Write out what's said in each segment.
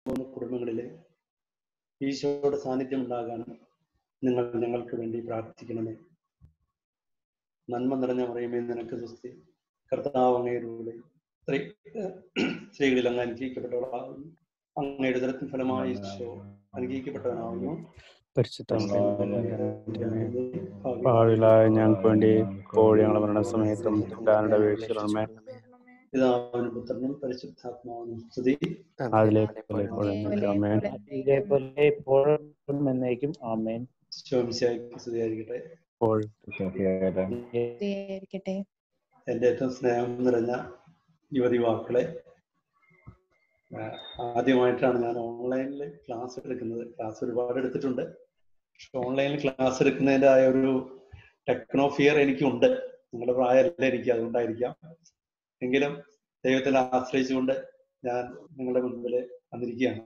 പോകുന്ന കുടുംബങ്ങളിൽ ഈശോയുടെ സാന്നിധ്യം ഉണ്ടാകാൻ നിങ്ങൾ ഞങ്ങൾക്ക് വേണ്ടി പ്രാർത്ഥിക്കണമേ നന്മ നിറഞ്ഞ മറിയമേ നിനക്ക് സുസ്തി കർത്താവ് അങ്ങയുടെ സ്ത്രീ സ്ത്രീകളിൽ അങ്ങ് അനുഗ്രഹിക്കപ്പെട്ടവളാകുന്നു അങ്ങയുടെ ഉദരത്തിൻ ഫലമായി ഈശോ അനുഗ്രഹിക്കപ്പെട്ടവനാകുന്നു പാവിലായ ഞങ്ങൾക്ക് വേണ്ടി ഇപ്പോൾ ഞങ്ങളുടെ മരണസമയത്തും തമ്പുരാനുടെ വീഴ്ചകളുമേ പിതാവിനും പുത്രനും പരിശുദ്ധാത്മാവിനും സ്തുതി അതിലേക്ക് അമ്മേൻ ഇതേപോലെ എപ്പോഴും എന്നേക്കും ആമേൻ ശോമിശായിക്ക് സ്തുതിയായിരിക്കട്ടെ ഇപ്പോൾ ായിരിക്കട്ടെ എൻ്റെ ഏറ്റവും സ്നേഹം നിറഞ്ഞ യുവതി യുവാക്കളെ ആ, ആദ്യമായിട്ടാണ് ഞാൻ ഓൺലൈനിൽ ക്ലാസ് എടുക്കുന്നത് ക്ലാസ് ഒരുപാട് എടുത്തിട്ടുണ്ട് പക്ഷെ ഓൺലൈനിൽ ക്ലാസ് എടുക്കുന്നതിൻ്റെതായ ഒരു ടെക്നോ ഫിയർ എനിക്കുണ്ട് നിങ്ങളുടെ പ്രായമല്ല എനിക്ക് അതുകൊണ്ടായിരിക്കാം എങ്കിലും ദൈവത്തിൽ ആശ്രയിച്ചുകൊണ്ട് ഞാൻ നിങ്ങളുടെ മുൻപിൽ വന്നിരിക്കുകയാണ്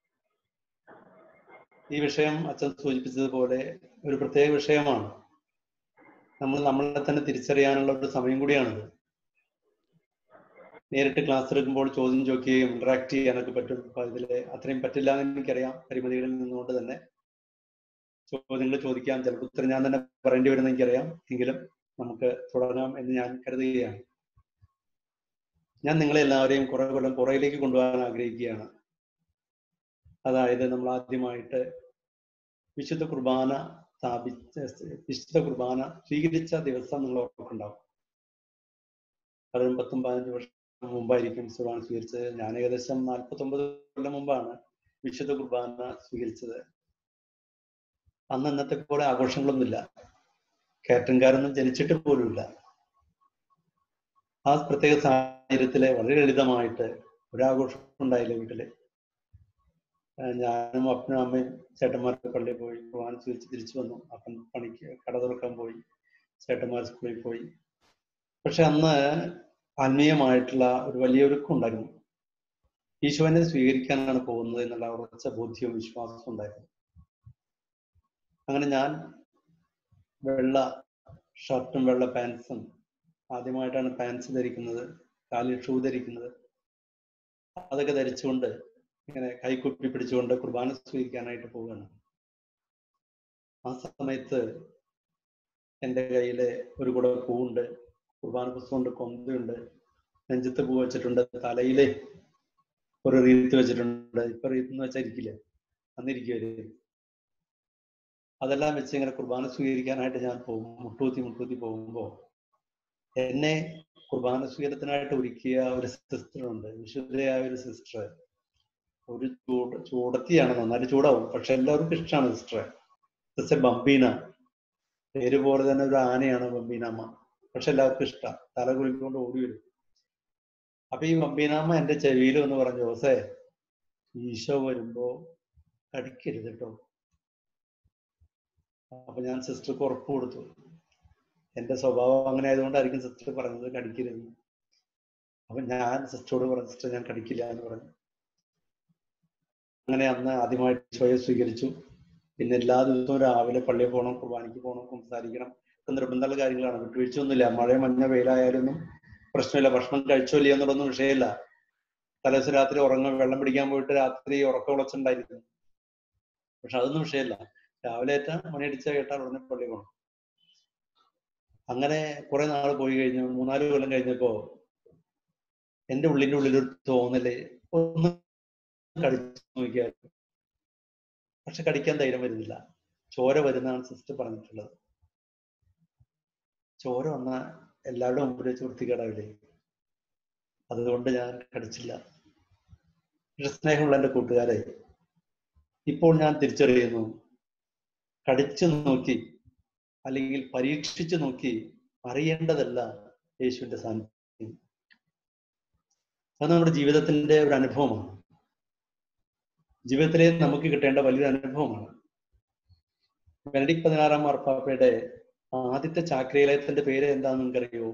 ഈ വിഷയം അച്ഛൻ സൂചിപ്പിച്ചതുപോലെ ഒരു പ്രത്യേക വിഷയമാണ് നമ്മൾ നമ്മളെ തന്നെ തിരിച്ചറിയാനുള്ള ഒരു സമയം കൂടിയാണിത് നേരിട്ട് ക്ലാസ് എടുക്കുമ്പോൾ ചോദ്യം ചോദിക്കുകയും ഇന്ററാക്ട് ചെയ്യാനൊക്കെ പറ്റും അപ്പൊ ഇതില് അത്രയും പറ്റില്ല എന്ന് എനിക്കറിയാം പരിമിതികളിൽ നിന്നുകൊണ്ട് തന്നെ ചോദ്യങ്ങൾ ചോദിക്കാം ചിലപ്പോൾ ഉത്തരം ഞാൻ തന്നെ പറയേണ്ടി വരുന്ന എനിക്കറിയാം എങ്കിലും നമുക്ക് തുടരാം എന്ന് ഞാൻ കരുതുകയാണ് ഞാൻ നിങ്ങളെ എല്ലാവരെയും കുറെ കൊല്ലം പുറയിലേക്ക് കൊണ്ടുപോകാൻ ആഗ്രഹിക്കുകയാണ് അതായത് നമ്മൾ ആദ്യമായിട്ട് വിശുദ്ധ കുർബാന സ്ഥാപിച്ച വിശുദ്ധ കുർബാന സ്വീകരിച്ച ദിവസം നിങ്ങൾ ഓർക്കുണ്ടാവും പതിനും പത്തും പതിനഞ്ച് വർഷം മുമ്പായിരിക്കും കുർബാന സ്വീകരിച്ചത് ഞാൻ ഏകദേശം നാൽപ്പത്തൊമ്പത് കൊല്ലം മുമ്പാണ് വിശുദ്ധ കുർബാന സ്വീകരിച്ചത് അന്ന് ഇന്നത്തെ പോലെ ആഘോഷങ്ങളൊന്നുമില്ല കാറ്ററിംഗുകാരൊന്നും ജനിച്ചിട്ട് പോലുമില്ല ആ പ്രത്യേക സാഹചര്യത്തിലെ വളരെ ലളിതമായിട്ട് ഒരാഘോഷം ഉണ്ടായില്ല വീട്ടില് ആ, ഞാനും അപ്പനും അമ്മയും ചേട്ടന്മാർക്ക് പള്ളിയിൽ പോയി കുർബാന സ്വീകരിച്ച് തിരിച്ചു വന്നു അപ്പൻ പണിക്ക് കട തുറക്കാൻ പോയി ചേട്ടന്മാർ സ്കൂളിൽ പോയി പക്ഷെ അന്ന് ആത്മീയമായിട്ടുള്ള ഒരു വലിയ ഒരുക്കം ഉണ്ടായിരുന്നു ഈശോനെ സ്വീകരിക്കാനാണ് പോകുന്നത് എന്നുള്ള ഉറച്ച ബോധ്യവും വിശ്വാസവും ഉണ്ടായിരുന്നു അങ്ങനെ ഞാൻ വെള്ള ഷർട്ടും വെള്ള പാൻസും ആദ്യമായിട്ടാണ് പാൻസ് ധരിക്കുന്നത് കാലിൽ ഷൂ ധരിക്കുന്നത് അതൊക്കെ ധരിച്ചുകൊണ്ട് ഇങ്ങനെ കൈക്കുപ്പി പിടിച്ചുകൊണ്ട് കുർബാന സ്വീകരിക്കാനായിട്ട് പോവുകയാണ് ആ സമയത്ത് എൻ്റെ കയ്യില് ഒരു കൂടെ പൂവുണ്ട് കുർബാന പുസ്തകമുണ്ട് കൊന്തയുണ്ട് നെഞ്ചത്ത് പൂ വെച്ചിട്ടുണ്ട് തലയില് ഒരു റീത്ത് വെച്ചിട്ടുണ്ട് ഇപ്പൊ റീത്ത് എന്ന് വെച്ചാൽ ഇരിക്കില്ല അന്നിരിക്കുവര് അതെല്ലാം വെച്ച് ഇങ്ങനെ കുർബാന സ്വീകരിക്കാനായിട്ട് ഞാൻ പോകും മുട്ടൂത്തി മുട്ടൂത്തി പോകുമ്പോ എന്നെ കുർബാന സ്വീകരണത്തിനായിട്ട് ഒരുക്കിയ ഒരു സിസ്റ്റർ ഉണ്ട് വിശുദ്ധയായ ഒരു സിസ്റ്റർ ഒരു ചൂട് ചൂടത്തിയാണ് നന്നായിട്ട് ചൂടാവും പക്ഷെ എല്ലാവർക്കും ഇഷ്ടമാണ് സിസ്റ്ററെ സിസ്റ്റർ ബംബീന പേര് പോലെ തന്നെ ഒരു ആനയാണ് ബംബീനാമ്മ പക്ഷെ എല്ലാവർക്കും ഇഷ്ടം തല കുളിക്കൊണ്ട് ഓടി വരും അപ്പൊ ഈ ബംബീനാമ്മ എന്റെ ചെവിയിൽ എന്ന് പറഞ്ഞു ജോസേ ഈശോ വരുമ്പോ കടിക്കരുത് കേട്ടോ അപ്പൊ ഞാൻ സിസ്റ്റർക്ക് ഉറപ്പ് കൊടുത്തു എന്റെ സ്വഭാവം അങ്ങനെ ആയതുകൊണ്ടായിരിക്കും സിസ്റ്റർ പറഞ്ഞത് കടിക്കരുത് അപ്പൊ ഞാൻ സിസ്റ്ററോട് പറഞ്ഞു സിസ്റ്റർ ഞാൻ കടിക്കില്ല എന്ന് പറഞ്ഞു അങ്ങനെ അന്ന് ആദ്യമായിട്ട് ഈശോയെ സ്വീകരിച്ചു പിന്നെ എല്ലാ ദിവസവും രാവിലെ പള്ളിയിൽ പോകണം കുർബാനയ്ക്ക് പോകണം സംസാരിക്കണം ഒക്കെ നിർബന്ധമുള്ള കാര്യങ്ങളാണ് വിട്ടുവീഴ്ചയൊന്നുമില്ല മഴ മഞ്ഞ വെയിലായാലൊന്നും പ്രശ്നമില്ല ഭക്ഷണം കഴിച്ചോ ഇല്ലയോ എന്നുള്ളതൊന്നും വിഷയമില്ല തലേദിവസം രാത്രി ഉറങ്ങ വെള്ളം പിടിക്കാൻ പോയിട്ട് രാത്രി ഉറക്കം ഉളച്ചുണ്ടായിരുന്നു പക്ഷെ അതൊന്നും വിഷയമില്ല രാവിലെ ഏറ്റ മണിയടിച്ച കേട്ടാൽ ഉടനെ പള്ളി പോകണം അങ്ങനെ കുറെ നാൾ പോയി കഴിഞ്ഞു മൂന്നാല് കൊല്ലം കഴിഞ്ഞപ്പോ എന്റെ ഉള്ളിന്റെ ഉള്ളിലൊരു തോന്നല് ഒന്ന് കടിച്ചു നോക്കിയാൽ പക്ഷെ കടിക്കാൻ ധൈര്യം വരുന്നില്ല ചോര വരുന്നതാണ് സിസ്റ്റർ പറഞ്ഞിട്ടുള്ളത് ചോര വന്ന എല്ലാവരുടെ മുമ്പിൽ വെച്ച് വൃത്തികേടാവില്ലേ അതുകൊണ്ട് ഞാൻ കടിച്ചില്ല പക്ഷെ സ്നേഹമുള്ള എൻ്റെ കൂട്ടുകാരെ ഇപ്പോൾ ഞാൻ തിരിച്ചറിയുന്നു കടിച്ചു നോക്കി അല്ലെങ്കിൽ പരീക്ഷിച്ചു നോക്കി അറിയേണ്ടതല്ല യേശുവിന്റെ സാന്നിധ്യം അത് നമ്മുടെ ജീവിതത്തിന്റെ ഒരു അനുഭവമാണ് ജീവിതത്തിലെ നമുക്ക് കിട്ടേണ്ട വലിയൊരു അനുഭവമാണ് ബെനഡിക് പതിനാറാം മാർപ്പാപ്പയുടെ ആദ്യത്തെ ചാക്രിയലയത്തിന്റെ പേര് എന്താണെന്ന് നിങ്ങൾക്കറിയോ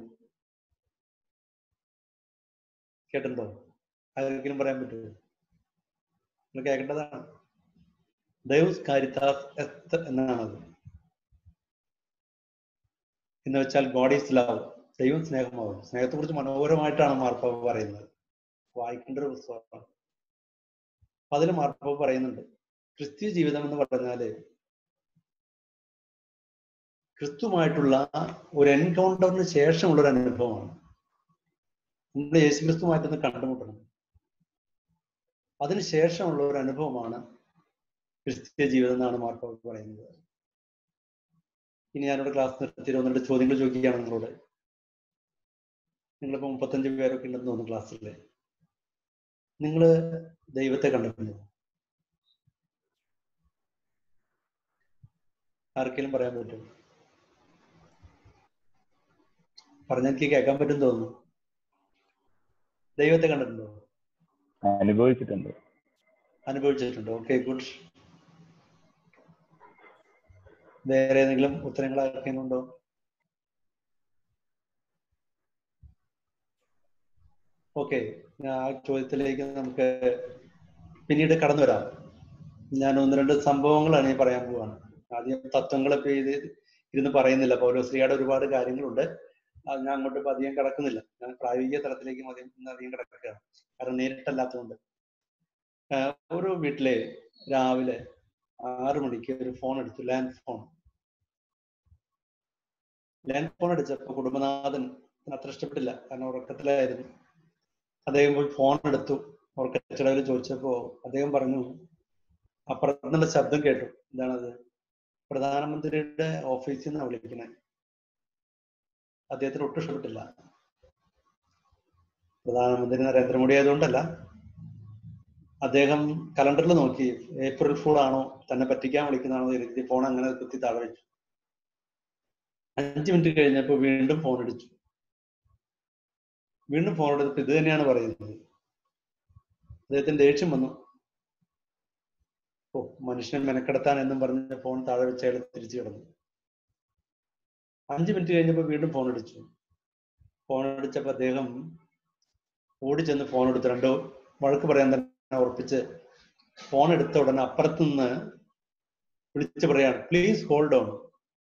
കേട്ടിട്ടുണ്ടോ ആരെങ്കിലും പറയാൻ പറ്റുമോ നിങ്ങൾ കേൾക്കേണ്ടതാണ് ദൈവസ് കാരിത്താസ് എസ്ത് എന്നാണത് എന്ന് വെച്ചാൽ ഗോഡ് ഈസ് ലവ് ദൈവം സ്നേഹമാവും സ്നേഹത്തെ കുറിച്ച് മനോഹരമായിട്ടാണ് മാർപ്പാപ്പ പറയുന്നത് വായിക്കേണ്ട ഒരു പുസ്തകമാണ് അപ്പൊ അതിൽ മാർപ്പാപ്പ പറയുന്നുണ്ട് ക്രിസ്തീയ ജീവിതം എന്ന് പറഞ്ഞാല് ക്രിസ്തുമായിട്ടുള്ള ഒരു എൻകൗണ്ടറിന് ശേഷമുള്ള ഒരു അനുഭവമാണ് നമ്മൾ യേശു ക്രിസ്തുമായിട്ടൊന്ന് കണ്ടുമുട്ടണം അതിന് ശേഷമുള്ള ഒരു അനുഭവമാണ് ക്രിസ്തീയ ജീവിതം എന്നാണ് മാർപ്പാപ്പ പറയുന്നത് ഇനി ഞാനിവിടെ ക്ലാസ് നിർത്തി ഒന്ന് രണ്ട് ചോദ്യങ്ങൾ ചോദിക്കുകയാണ് നിങ്ങളോട് നിങ്ങളിപ്പോ മുപ്പത്തഞ്ച് പേരൊക്കെ ഉണ്ടെന്ന് തോന്നുന്നു ക്ലാസ്സിലെ നിങ്ങൾ ദൈവത്തെ കണ്ടിട്ടുണ്ടോ ആർക്കെങ്കിലും പറയാൻ പറ്റും പറഞ്ഞെനിക്ക് കേൾക്കാൻ പറ്റും തോന്നുന്നു ദൈവത്തെ കണ്ടിട്ടുണ്ടോ അനുഭവിച്ചിട്ടുണ്ട് അനുഭവിച്ചിട്ടുണ്ടോ ഓക്കെ ഗുഡ് വേറെ ഏതെങ്കിലും ഉത്തരങ്ങൾ ആർക്കെങ്കിലും ഉണ്ടോ ഓക്കെ ആ ചോദ്യത്തിലേക്ക് നമുക്ക് പിന്നീട് കടന്നു വരാം ഞാൻ ഒന്ന് രണ്ട് സംഭവങ്ങളാണ് ഞാൻ പറയാൻ പോവാണ് ആദ്യം തത്വങ്ങളൊക്കെ ഇത് ഇരുന്ന് പറയുന്നില്ല പൗലോശ്രീയുടെ ഒരുപാട് കാര്യങ്ങളുണ്ട് അത് ഞാൻ അങ്ങോട്ട് ഇപ്പൊ അധികം കിടക്കുന്നില്ല ഞാൻ പ്രായോഗിക തലത്തിലേക്ക് മതി ഇന്ന് അധികം കിടക്കുകയാണ് കാരണം നേരിട്ടല്ലാത്തതുകൊണ്ട് ആഹ് ഒരു വീട്ടിലെ രാവിലെ ആറു മണിക്ക് ഒരു ഫോൺ എടുത്തു ലാൻഡ് ഫോൺ ലാൻഡ് ഫോൺ അടിച്ചപ്പോ കുടുംബനാഥൻ അത്ര ഇഷ്ടപ്പെട്ടില്ല കാരണം ഉറക്കത്തിലായിരുന്നു അദ്ദേഹം പോയി ഫോൺ എടുത്തു ഉറക്കച്ചിടവിൽ ചോദിച്ചപ്പോ അദ്ദേഹം പറഞ്ഞു അപ്പുറത്തുനിന്നുള്ള ശബ്ദം കേട്ടു എന്താണത് പ്രധാനമന്ത്രിയുടെ ഓഫീസിൽ നിന്നാണ് വിളിക്കണേ അദ്ദേഹത്തിന് ഒട്ടും ഇഷ്ടപ്പെട്ടില്ല പ്രധാനമന്ത്രി നരേന്ദ്രമോദി ആയതുകൊണ്ടല്ല അദ്ദേഹം കലണ്ടറിൽ നോക്കി ഏപ്രിൽ ഫൂൾ ആണോ തന്നെ പറ്റിക്കാൻ വിളിക്കുന്നതാണോ കരുതി ഫോൺ അങ്ങനെ കുത്തി താഴെ വെച്ചു അഞ്ചു മിനിറ്റ് കഴിഞ്ഞപ്പോൾ വീണ്ടും ഫോൺ അടിച്ചു വീണ്ടും ഫോൺ എടുത്തിട്ട് ഇത് തന്നെയാണ് പറയുന്നത് അദ്ദേഹത്തിന് ദേഷ്യം വന്നു ഓ മനുഷ്യനെ മെനക്കെടുത്താൻ എന്നും പറഞ്ഞ് ഫോൺ താഴെ വെച്ച് അയാൾ തിരിച്ചു കിടന്നു അഞ്ചു മിനിറ്റ് കഴിഞ്ഞപ്പോൾ വീണ്ടും ഫോൺ അടിച്ചു ഫോൺ അടിച്ചപ്പോൾ അദ്ദേഹം ഓടിച്ചെന്ന് ഫോൺ എടുത്ത് രണ്ടോ വഴക്ക് പറയാൻ തന്നെ ഉറപ്പിച്ച് ഫോൺ എടുത്ത ഉടനെ അപ്പുറത്തു നിന്ന് വിളിച്ചു പറയാണ് പ്ലീസ് ഹോൾഡ് ഓൺ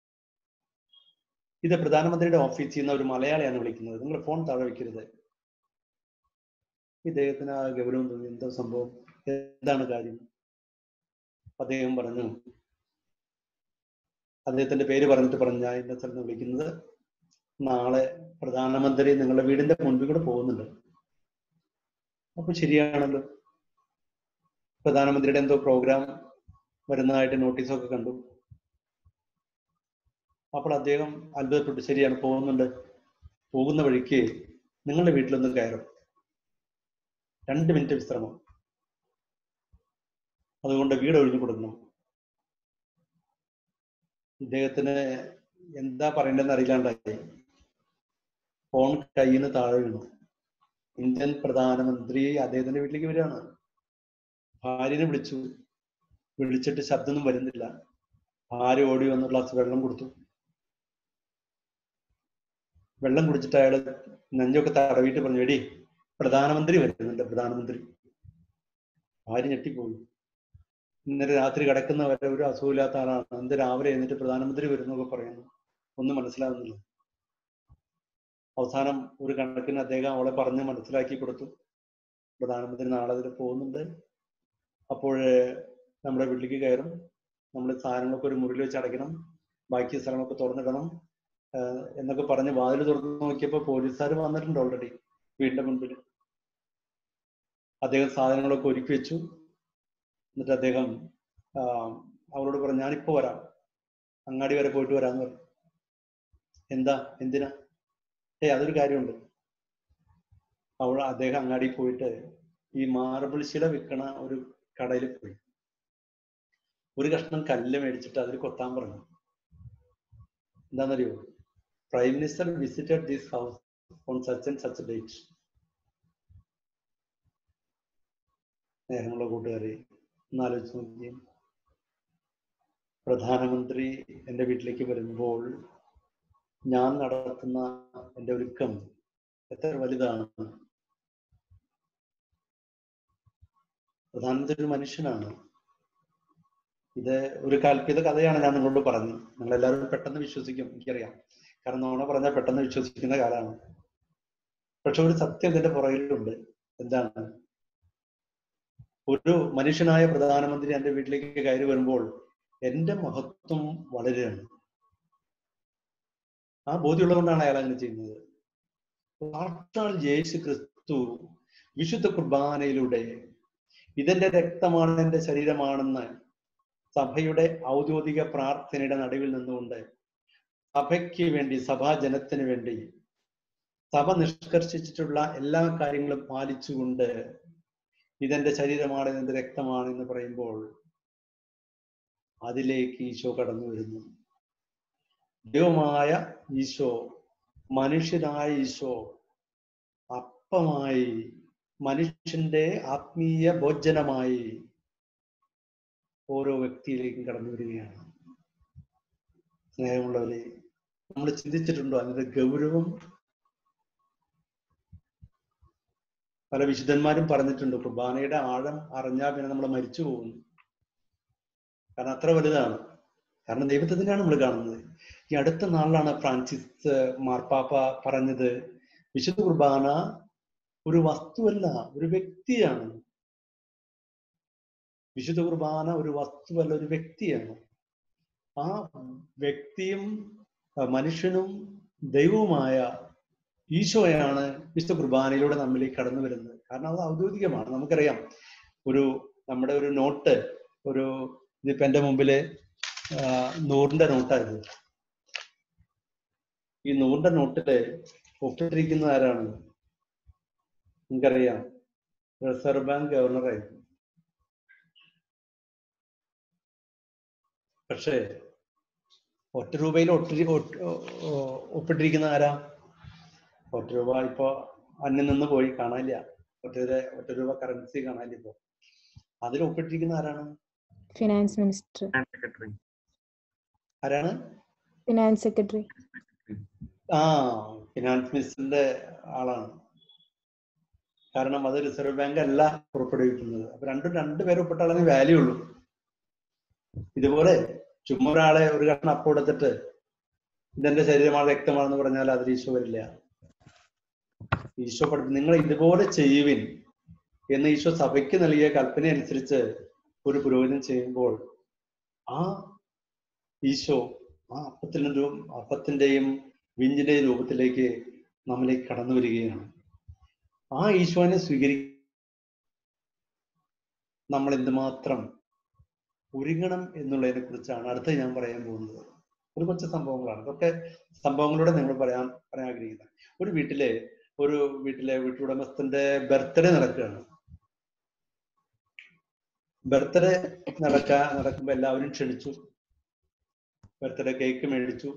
ഇത് പ്രധാനമന്ത്രിയുടെ ഓഫീസിൽ നിന്ന് ഒരു മലയാളിയാണ് വിളിക്കുന്നത് നിങ്ങൾ ഫോൺ താഴെ വെക്കരുത് ഇദ്ദേഹത്തിന് ആ ഗൗരവം തോന്നി എന്തോ സംഭവം എന്താണ് കാര്യം അദ്ദേഹം പറഞ്ഞു അദ്ദേഹത്തിന്റെ പേര് പറഞ്ഞിട്ട് പറഞ്ഞു ഞാൻ ഇന്ന സ്ഥലത്ത് വിളിക്കുന്നത് നാളെ പ്രധാനമന്ത്രി നിങ്ങളുടെ വീടിന്റെ മുൻപിൽ കൂടെ പോകുന്നുണ്ട് അപ്പൊ ശരിയാണല്ലോ പ്രധാനമന്ത്രിയുടെ എന്തോ പ്രോഗ്രാം വരുന്നതായിട്ട് നോട്ടീസൊക്കെ കണ്ടു അപ്പോൾ അദ്ദേഹം അത്ഭുതപ്പെട്ടു ശരിയാണ് പോകുന്നുണ്ട് പോകുന്ന വഴിക്ക് നിങ്ങളുടെ വീട്ടിലൊന്നും കയറും രണ്ട് മിനിറ്റ് വിശ്രമം അതുകൊണ്ട് വീട് ഒഴിഞ്ഞു കൊടുക്കണം ഇദ്ദേഹത്തിന് എന്താ പറയേണ്ടതെന്ന് അറിയില്ലാണ്ടായി ഫോൺ കയ്യിൽ നിന്ന് താഴെ വീണു ഇന്ത്യൻ പ്രധാനമന്ത്രി അദ്ദേഹത്തിന്റെ വീട്ടിലേക്ക് വരികയാണ് ഭാര്യനെ വിളിച്ചു വിളിച്ചിട്ട് ശബ്ദമൊന്നും വരുന്നില്ല ഭാര്യ ഓടി വന്ന് ഗ്ലാസ് വെള്ളം കൊടുത്തു വെള്ളം കുടിച്ചിട്ട് അയാള് നെഞ്ചൊക്കെ തടവിയിട്ട് പറഞ്ഞു എടി പ്രധാനമന്ത്രി വരുന്നുണ്ട് പ്രധാനമന്ത്രി ഭാര്യ ഞെട്ടിപ്പോയി ഇന്നലെ രാത്രി കിടക്കുന്നവരെ ഒരു അസുഖമില്ലാത്ത ആളാണ് എന്ത് രാവിലെ എന്നിട്ട് പ്രധാനമന്ത്രി വരുന്നൊക്കെ പറയുന്നു ഒന്നും മനസ്സിലാവുന്നില്ല അവസാനം ഒരു കണക്കിന് അദ്ദേഹം അവളെ പറഞ്ഞ് മനസ്സിലാക്കി കൊടുത്തു പ്രധാനമന്ത്രി നാളെ അതിൽ പോകുന്നുണ്ട് അപ്പോൾ നമ്മുടെ വീട്ടിലേക്ക് കയറും നമ്മൾ സാധനങ്ങളൊക്കെ ഒരു മുറിയിൽ വെച്ച് അടയ്ക്കണം ബാക്കി സ്ഥലമൊക്കെ തുറന്നിടണം ആഹ് എന്നൊക്കെ പറഞ്ഞ് വാതിൽ തുറന്ന് നോക്കിയപ്പോൾ പോലീസുകാർ വന്നിട്ടുണ്ട് ഓൾറെഡി വീടിന്റെ മുൻപിൽ അദ്ദേഹം സാധനങ്ങളൊക്കെ ഒരുക്കി വെച്ചു എന്നിട്ട് അദ്ദേഹം ആഹ് അവളോട് പറഞ്ഞു ഞാനിപ്പോ വരാം അങ്ങാടി വരെ പോയിട്ട് വരാന്ന് പറഞ്ഞു എന്താ എന്തിനാ ഏ അതൊരു കാര്യമുണ്ട് അവൾ അദ്ദേഹം അങ്ങാടി പോയിട്ട് ഈ മാർബിൾ ശില വിൽക്കണ ഒരു കടയിൽ പോയി ഒരു കഷ്ണം കല്ല് മേടിച്ചിട്ട് അതിൽ കൊത്താൻ പറഞ്ഞു എന്താണെന്നറിയോ prime minister visited this house on such and such date സ്നേഹമുള്ള കൂട്ടുകാരെ ഒന്നാലോചിച്ച് നോക്കിയേ പ്രധാനമന്ത്രി എൻ്റെ വീട്ടിലേക്ക് വരുമ്പോൾ ഞാൻ നടത്തുന്ന എൻ്റെ ഒരുക്കം എത്ര വലുതാണ് പ്രധാനമന്ത്രി ഒരു മനുഷ്യനാണ് ഇത് ഒരു കൽപ്പിത കഥയാണ് ഞാൻ നിങ്ങളോട് പറഞ്ഞത് നിങ്ങൾ എല്ലാവരും പെട്ടെന്ന് വിശ്വസിക്കും എനിക്കറിയാം കാരണം നോണ പറഞ്ഞാൽ പെട്ടെന്ന് വിശ്വസിക്കുന്ന കാലമാണ് പക്ഷെ ഒരു സത്യം ഇതിന്റെ പുറകിലുണ്ട് എന്താണ് ഒരു മനുഷ്യനായ പ്രധാനമന്ത്രി എൻ്റെ വീട്ടിലേക്ക് കയറി വരുമ്പോൾ എൻ്റെ മഹത്വം വളരുകയാണ് ആ ബോധ്യമുള്ളതുകൊണ്ടാണ് അയാൾ അങ്ങനെ ചെയ്യുന്നത് സാക്ഷാൽ യേശു ക്രിസ്തു വിശുദ്ധ കുർബാനയിലൂടെ ഇതെന്റെ രക്തമാണ് എന്റെ ശരീരമാണെന്ന് സഭയുടെ ഔദ്യോഗിക പ്രാർത്ഥനയുടെ നടുവിൽ നിന്നുകൊണ്ട് സഭയ്ക്ക് വേണ്ടി സഭാജനത്തിന് വേണ്ടി സഭ നിഷ്കർഷിച്ചിട്ടുള്ള എല്ലാ കാര്യങ്ങളും പാലിച്ചുകൊണ്ട് ഇതെന്റെ ശരീരമാണ് ഇതെന്റെ രക്തമാണ് എന്ന് പറയുമ്പോൾ അതിലേക്ക് ഈശോ കടന്നു വരുന്നു ദൈവമായ ഈശോ മനുഷ്യനായ ഈശോ അപ്പമായി മനുഷ്യന്റെ ആത്മീയ ഭോജനമായി ഓരോ വ്യക്തിയിലേക്കും കടന്നു വരികയാണ് സ്നേഹമുള്ളവരെ നമ്മൾ ചിന്തിച്ചിട്ടുണ്ടോ അതിന്റെ ഗൗരവം പല വിശുദ്ധന്മാരും പറഞ്ഞിട്ടുണ്ട് കുർബാനയുടെ ആഴം അറിഞ്ഞാൽ പിന്നെ നമ്മൾ മരിച്ചു പോകുന്നു കാരണം അത്ര വലുതാണ് കാരണം ദൈവത്തെ തന്നെയാണ് നമ്മൾ കാണുന്നത് ഈ അടുത്ത നാളിലാണ് ഫ്രാൻസിസ് മാർപ്പാപ്പ പറഞ്ഞത് വിശുദ്ധ കുർബാന ഒരു വസ്തുവല്ല ഒരു വ്യക്തിയാണ് വിശുദ്ധ കുർബാന ഒരു വസ്തുവല്ല ഒരു വ്യക്തിയാണ് ആ വ്യക്തിയും മനുഷ്യനും ദൈവവുമായ ഈശോയാണ് വിശുദ്ധ കുർബാനയിലൂടെ നമ്മിലേക്ക് കടന്നു വരുന്നത് കാരണം അത് ഔദ്യോഗികമാണ് നമുക്കറിയാം ഒരു നമ്മുടെ ഒരു നോട്ട് ഒരു ഇതിപ്പോ എന്റെ മുമ്പില് നൂറിന്റെ നോട്ടായത് ഈ നൂറിന്റെ നോട്ടില് ഒപ്പിട്ടിരിക്കുന്ന ആരാണ് നിങ്ങൾക്കറിയാം റിസർവ് ബാങ്ക് ഗവർണറായിരുന്നു പക്ഷേ ഒറ്റ രൂപയിൽ ഒട്ടി ഒപ്പിട്ടിരിക്കുന്ന ആരാ ഒറ്റ രൂപ ഇപ്പോ അന്യം നിന്ന് പോയി കാണാനില്ല ഒറ്റ ഒറ്റ രൂപ കറൻസി കാണാനില്ല ഇപ്പോ അതിൽ ഒപ്പിട്ടിരിക്കുന്ന ആരാണ് ഫിനാൻസ് മിനിസ്റ്റർ സെക്രട്ടറി ആരാണ് ഫിനാൻസ് സെക്രട്ടറി ആ ഫിനാൻസ് മിനിസ്റ്ററിന്റെ ആളാണ് കാരണം അത് റിസർവ് ബാങ്ക് അല്ല പുറപ്പെടുവിക്കുന്നത് അപ്പൊ രണ്ടും രണ്ടുപേരും ഒപ്പിട്ടാലേ വാല്യൂ ഉള്ളൂ ഇതുപോലെ ചുമ്മാ ഒരാളെ ഒരു കഷ്ണം അപ്പം എടുത്തിട്ട് ഇതെന്റെ ശരീരമാണ് വ്യക്തമാണെന്ന് പറഞ്ഞാൽ അതിൽ ഈശോ വരില്ല ഈശോ പഠിപ്പി നിങ്ങൾ ഇതുപോലെ ചെയ്യുവിൻ എന്ന് ഈശോ സഭയ്ക്ക് നൽകിയ കൽപ്പന അനുസരിച്ച് ഒരു പുരോഹിതൻ ചെയ്യുമ്പോൾ ആ ഈശോ ആ അപ്പത്തിൻ്റെ അപ്പത്തിന്റെയും വിഞ്ചിന്റെയും രൂപത്തിലേക്ക് നമ്മിലേക്ക് കടന്നു വരികയാണ് ആ ഈശോനെ സ്വീകരി നമ്മൾ എന്തുമാത്രം ഒരുങ്ങണം എന്നുള്ളതിനെ കുറിച്ചാണ് അടുത്ത ഞാൻ പറയാൻ പോകുന്നത് ഒരു കുറച്ച് സംഭവങ്ങളാണ് ഇതൊക്കെ സംഭവങ്ങളൂടെ നിങ്ങൾ പറയാൻ പറയാൻ ആഗ്രഹിക്കുന്നത് ഒരു വീട്ടിലെ ഒരു വീട്ടിലെ വീട്ടുടമസ്ഥന്റെ ബർത്ത്ഡേ നടക്കുകയാണ് ബർത്ത്ഡേ നടക്കാ നടക്കുമ്പോ എല്ലാവരും ക്ഷണിച്ചു ബർത്ത്ഡേ കേക്ക് മേടിച്ചു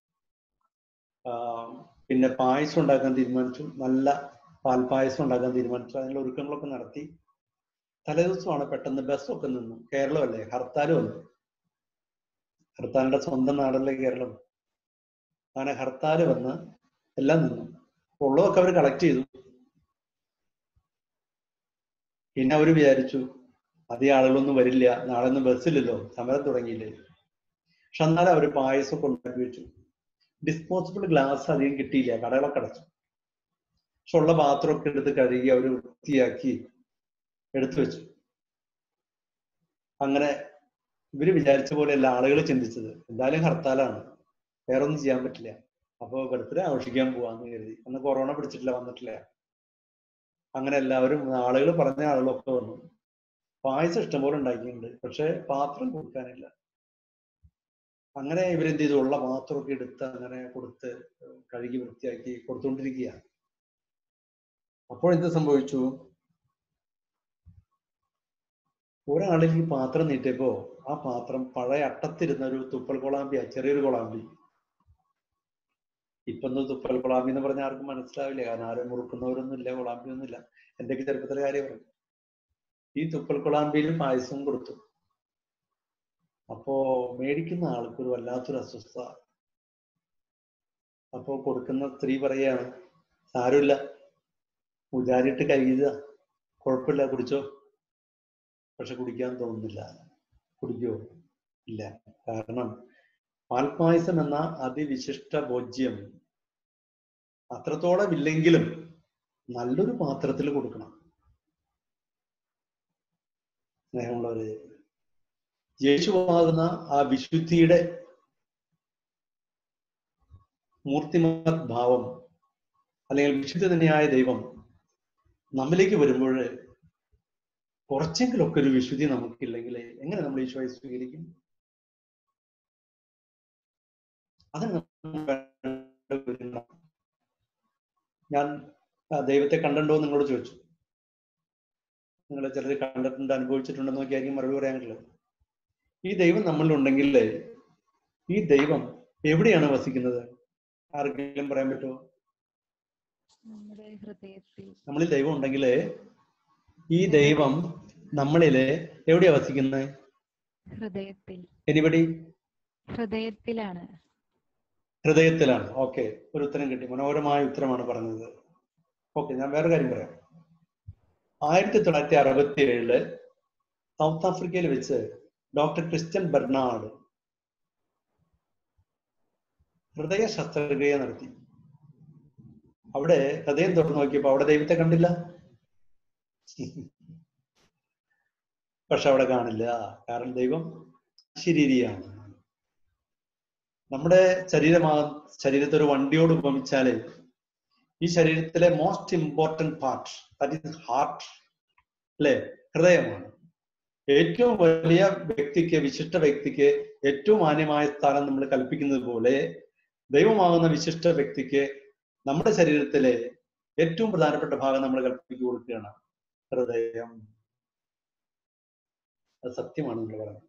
പിന്നെ പായസം ഉണ്ടാക്കാൻ തീരുമാനിച്ചു നല്ല പാൽപായസം ഉണ്ടാക്കാൻ തീരുമാനിച്ചു അതിനുള്ള ഒരുക്കങ്ങളൊക്കെ നടത്തി തലേദിവസമാണ് പെട്ടെന്ന് ബസ്സൊക്കെ നിന്നു കേരളമല്ലേ ഹർത്താലും വന്നു ഹർത്താലിന്റെ സ്വന്തം നാടല്ലേ കേരളം അങ്ങനെ ഹർത്താല് വന്ന് എല്ലാം നിന്നു അപ്പൊ ഉള്ളതൊക്കെ അവർ കളക്ട് ചെയ്തു പിന്നെ അവർ വിചാരിച്ചു അധികം ആളുകളൊന്നും വരില്ല നാളെ ഒന്നും ബസ്സില്ലല്ലോ സമരം തുടങ്ങിയില്ലേ പക്ഷെ എന്നാലും അവർ പായസമൊക്കെ ഉണ്ടാക്കി വെച്ചു ഡിസ്പോസിബിൾ ഗ്ലാസ് അധികം കിട്ടിയില്ല കടകളൊക്കെ അടച്ചു പക്ഷെ ഉള്ള പാത്രമൊക്കെ എടുത്ത് കഴുകി അവർ വൃത്തിയാക്കി എടുത്തു വെച്ചു അങ്ങനെ ഇവര് വിചാരിച്ച പോലെയല്ല ആളുകൾ ചിന്തിച്ചത് എന്തായാലും ഹർത്താലാണ് വേറെ ഒന്നും ചെയ്യാൻ പറ്റില്ല അപ്പൊ ബർത്ത്ഡേ ആഘോഷിക്കാൻ പോവാന്ന് കരുതി അന്ന് കൊറോണ പിടിച്ചിട്ടില്ല വന്നിട്ടില്ല അങ്ങനെ എല്ലാവരും ആളുകൾ പറഞ്ഞ ആളുകളൊക്കെ വന്നു പായസം ഇഷ്ടംപോലെ ഉണ്ടാക്കിയിട്ടുണ്ട് പക്ഷെ പാത്രം കൊടുക്കാനില്ല അങ്ങനെ ഇവരെന്ത് ചെയ്തു ഉള്ള പാത്രമൊക്കെ എടുത്ത് അങ്ങനെ കൊടുത്ത് കഴുകി വൃത്തിയാക്കി കൊടുത്തുകൊണ്ടിരിക്കുക അപ്പോൾ എന്ത് സംഭവിച്ചു ഒരാളിൽ ഈ പാത്രം നീട്ടിയപ്പോ ആ പാത്രം പഴയ അട്ടത്തിരുന്ന ഒരു തുപ്പൽ കൊളാമ്പിയാ ചെറിയൊരു കൊളാമ്പി ഇപ്പൊ ഒന്ന് തുപ്പൽ കൊളാമ്പി എന്ന് പറഞ്ഞാൽ ആർക്കും മനസ്സിലാവില്ല കാരണം ആരും മുറുക്കുന്നവരൊന്നും ഇല്ല കൊളാമ്പി ഒന്നും ഇല്ല എന്റെയൊക്കെ ചെറുപ്പത്തിലെ കാര്യം പറഞ്ഞു ഈ തുപ്പൽ കൊളാമ്പിയിൽ പായസം കൊടുത്തു അപ്പോ മേടിക്കുന്ന ആൾക്ക് ഒരു വല്ലാത്തൊരു അസ്വസ്ഥത അപ്പോ കൊടുക്കുന്ന സ്ത്രീ പറയാണ് സാരമില്ല ഉജാരിട്ട് കഴുകുക കുഴപ്പമില്ല കുടിച്ചോ പക്ഷെ കുടിക്കാൻ തോന്നുന്നില്ല കുടിക്കോ ഇല്ല കാരണം പാൽപായസം എന്ന അതിവിശിഷ്ട ഭോജ്യം അത്രത്തോളം ഇല്ലെങ്കിലും നല്ലൊരു പാത്രത്തിൽ കൊടുക്കണം സ്നേഹമുള്ളവരെ യേശുവാകുന്ന ആ വിശുദ്ധിയുടെ മൂർത്തിമത് ഭാവം അല്ലെങ്കിൽ വിശുദ്ധ തന്നെയായ ദൈവം നമ്മിലേക്ക് വരുമ്പോൾ കുറച്ചെങ്കിലൊക്കെ ഒരു വിശുദ്ധി നമുക്കില്ലെങ്കിൽ എങ്ങനെ നമ്മൾ ഈശോയെ സ്വീകരിക്കും അതിന് നമ്മൾ ഞാൻ ആ, ദൈവത്തെ കണ്ടോ നിങ്ങളോട് ചോദിച്ചു നിങ്ങൾ ചിലർ കണ്ടിട്ടുണ്ട് അനുഭവിച്ചിട്ടുണ്ടെന്ന് നോക്കിയായിരിക്കും മറുപടി പറയാനുള്ളത് ഈ ദൈവം നമ്മളിലുണ്ടെങ്കിൽ ഈ ദൈവം എവിടെയാണ് വസിക്കുന്നത് ആർക്കെങ്കിലും പറയാൻ പറ്റുമോ നമ്മുടെ ഹൃദയത്തിൽ നമ്മളിൽ ദൈവം ഉണ്ടെങ്കിൽ ഈ ദൈവം നമ്മളില് എവിടെയാ വസിക്കുന്നത് ഹൃദയത്തിൽ എനിബടി ഹൃദയത്തിലാണ് ഹൃദയത്തിലാണ് ഓക്കെ ഒരു ഉത്തരം കിട്ടി മനോഹരമായ ഉത്തരമാണ് പറഞ്ഞത് ഓക്കെ ഞാൻ വേറെ കാര്യം പറയാം ആയിരത്തി തൊള്ളായിരത്തി അറുപത്തി ഏഴില് സൗത്ത് ആഫ്രിക്കയിൽ വെച്ച് ഡോക്ടർ ക്രിസ്ത്യൻ ബെർണാഡ് ഹൃദയ ശസ്ത്രക്രിയ നടത്തി അവിടെ ഹൃദയം തുറന്നു നോക്കിയപ്പോ അവിടെ ദൈവത്തെ കണ്ടില്ല പക്ഷെ അവിടെ കാണില്ല കാരണം ദൈവം ശരീരിയാണ് നമ്മുടെ ശരീരമാ ശരീരത്തെ ഒരു വണ്ടിയോട് ഉപമിച്ചാല് ഈ ശരീരത്തിലെ most important part that is heart അല്ലെ ഹൃദയമാണ് ഏറ്റവും വലിയ വ്യക്തിക്ക് വിശിഷ്ട വ്യക്തിക്ക് ഏറ്റവും മാന്യമായ സ്ഥാനം നമ്മൾ കൽപ്പിക്കുന്നത് പോലെ ദൈവമാകുന്ന വിശിഷ്ട വ്യക്തിക്ക് നമ്മുടെ ശരീരത്തിലെ ഏറ്റവും പ്രധാനപ്പെട്ട ഭാഗം നമ്മൾ കൽപ്പിച്ചു കൊടുക്കുകയാണ് ഹൃദയം അത് സത്യമാണ് നമ്മൾ പറയുന്നത്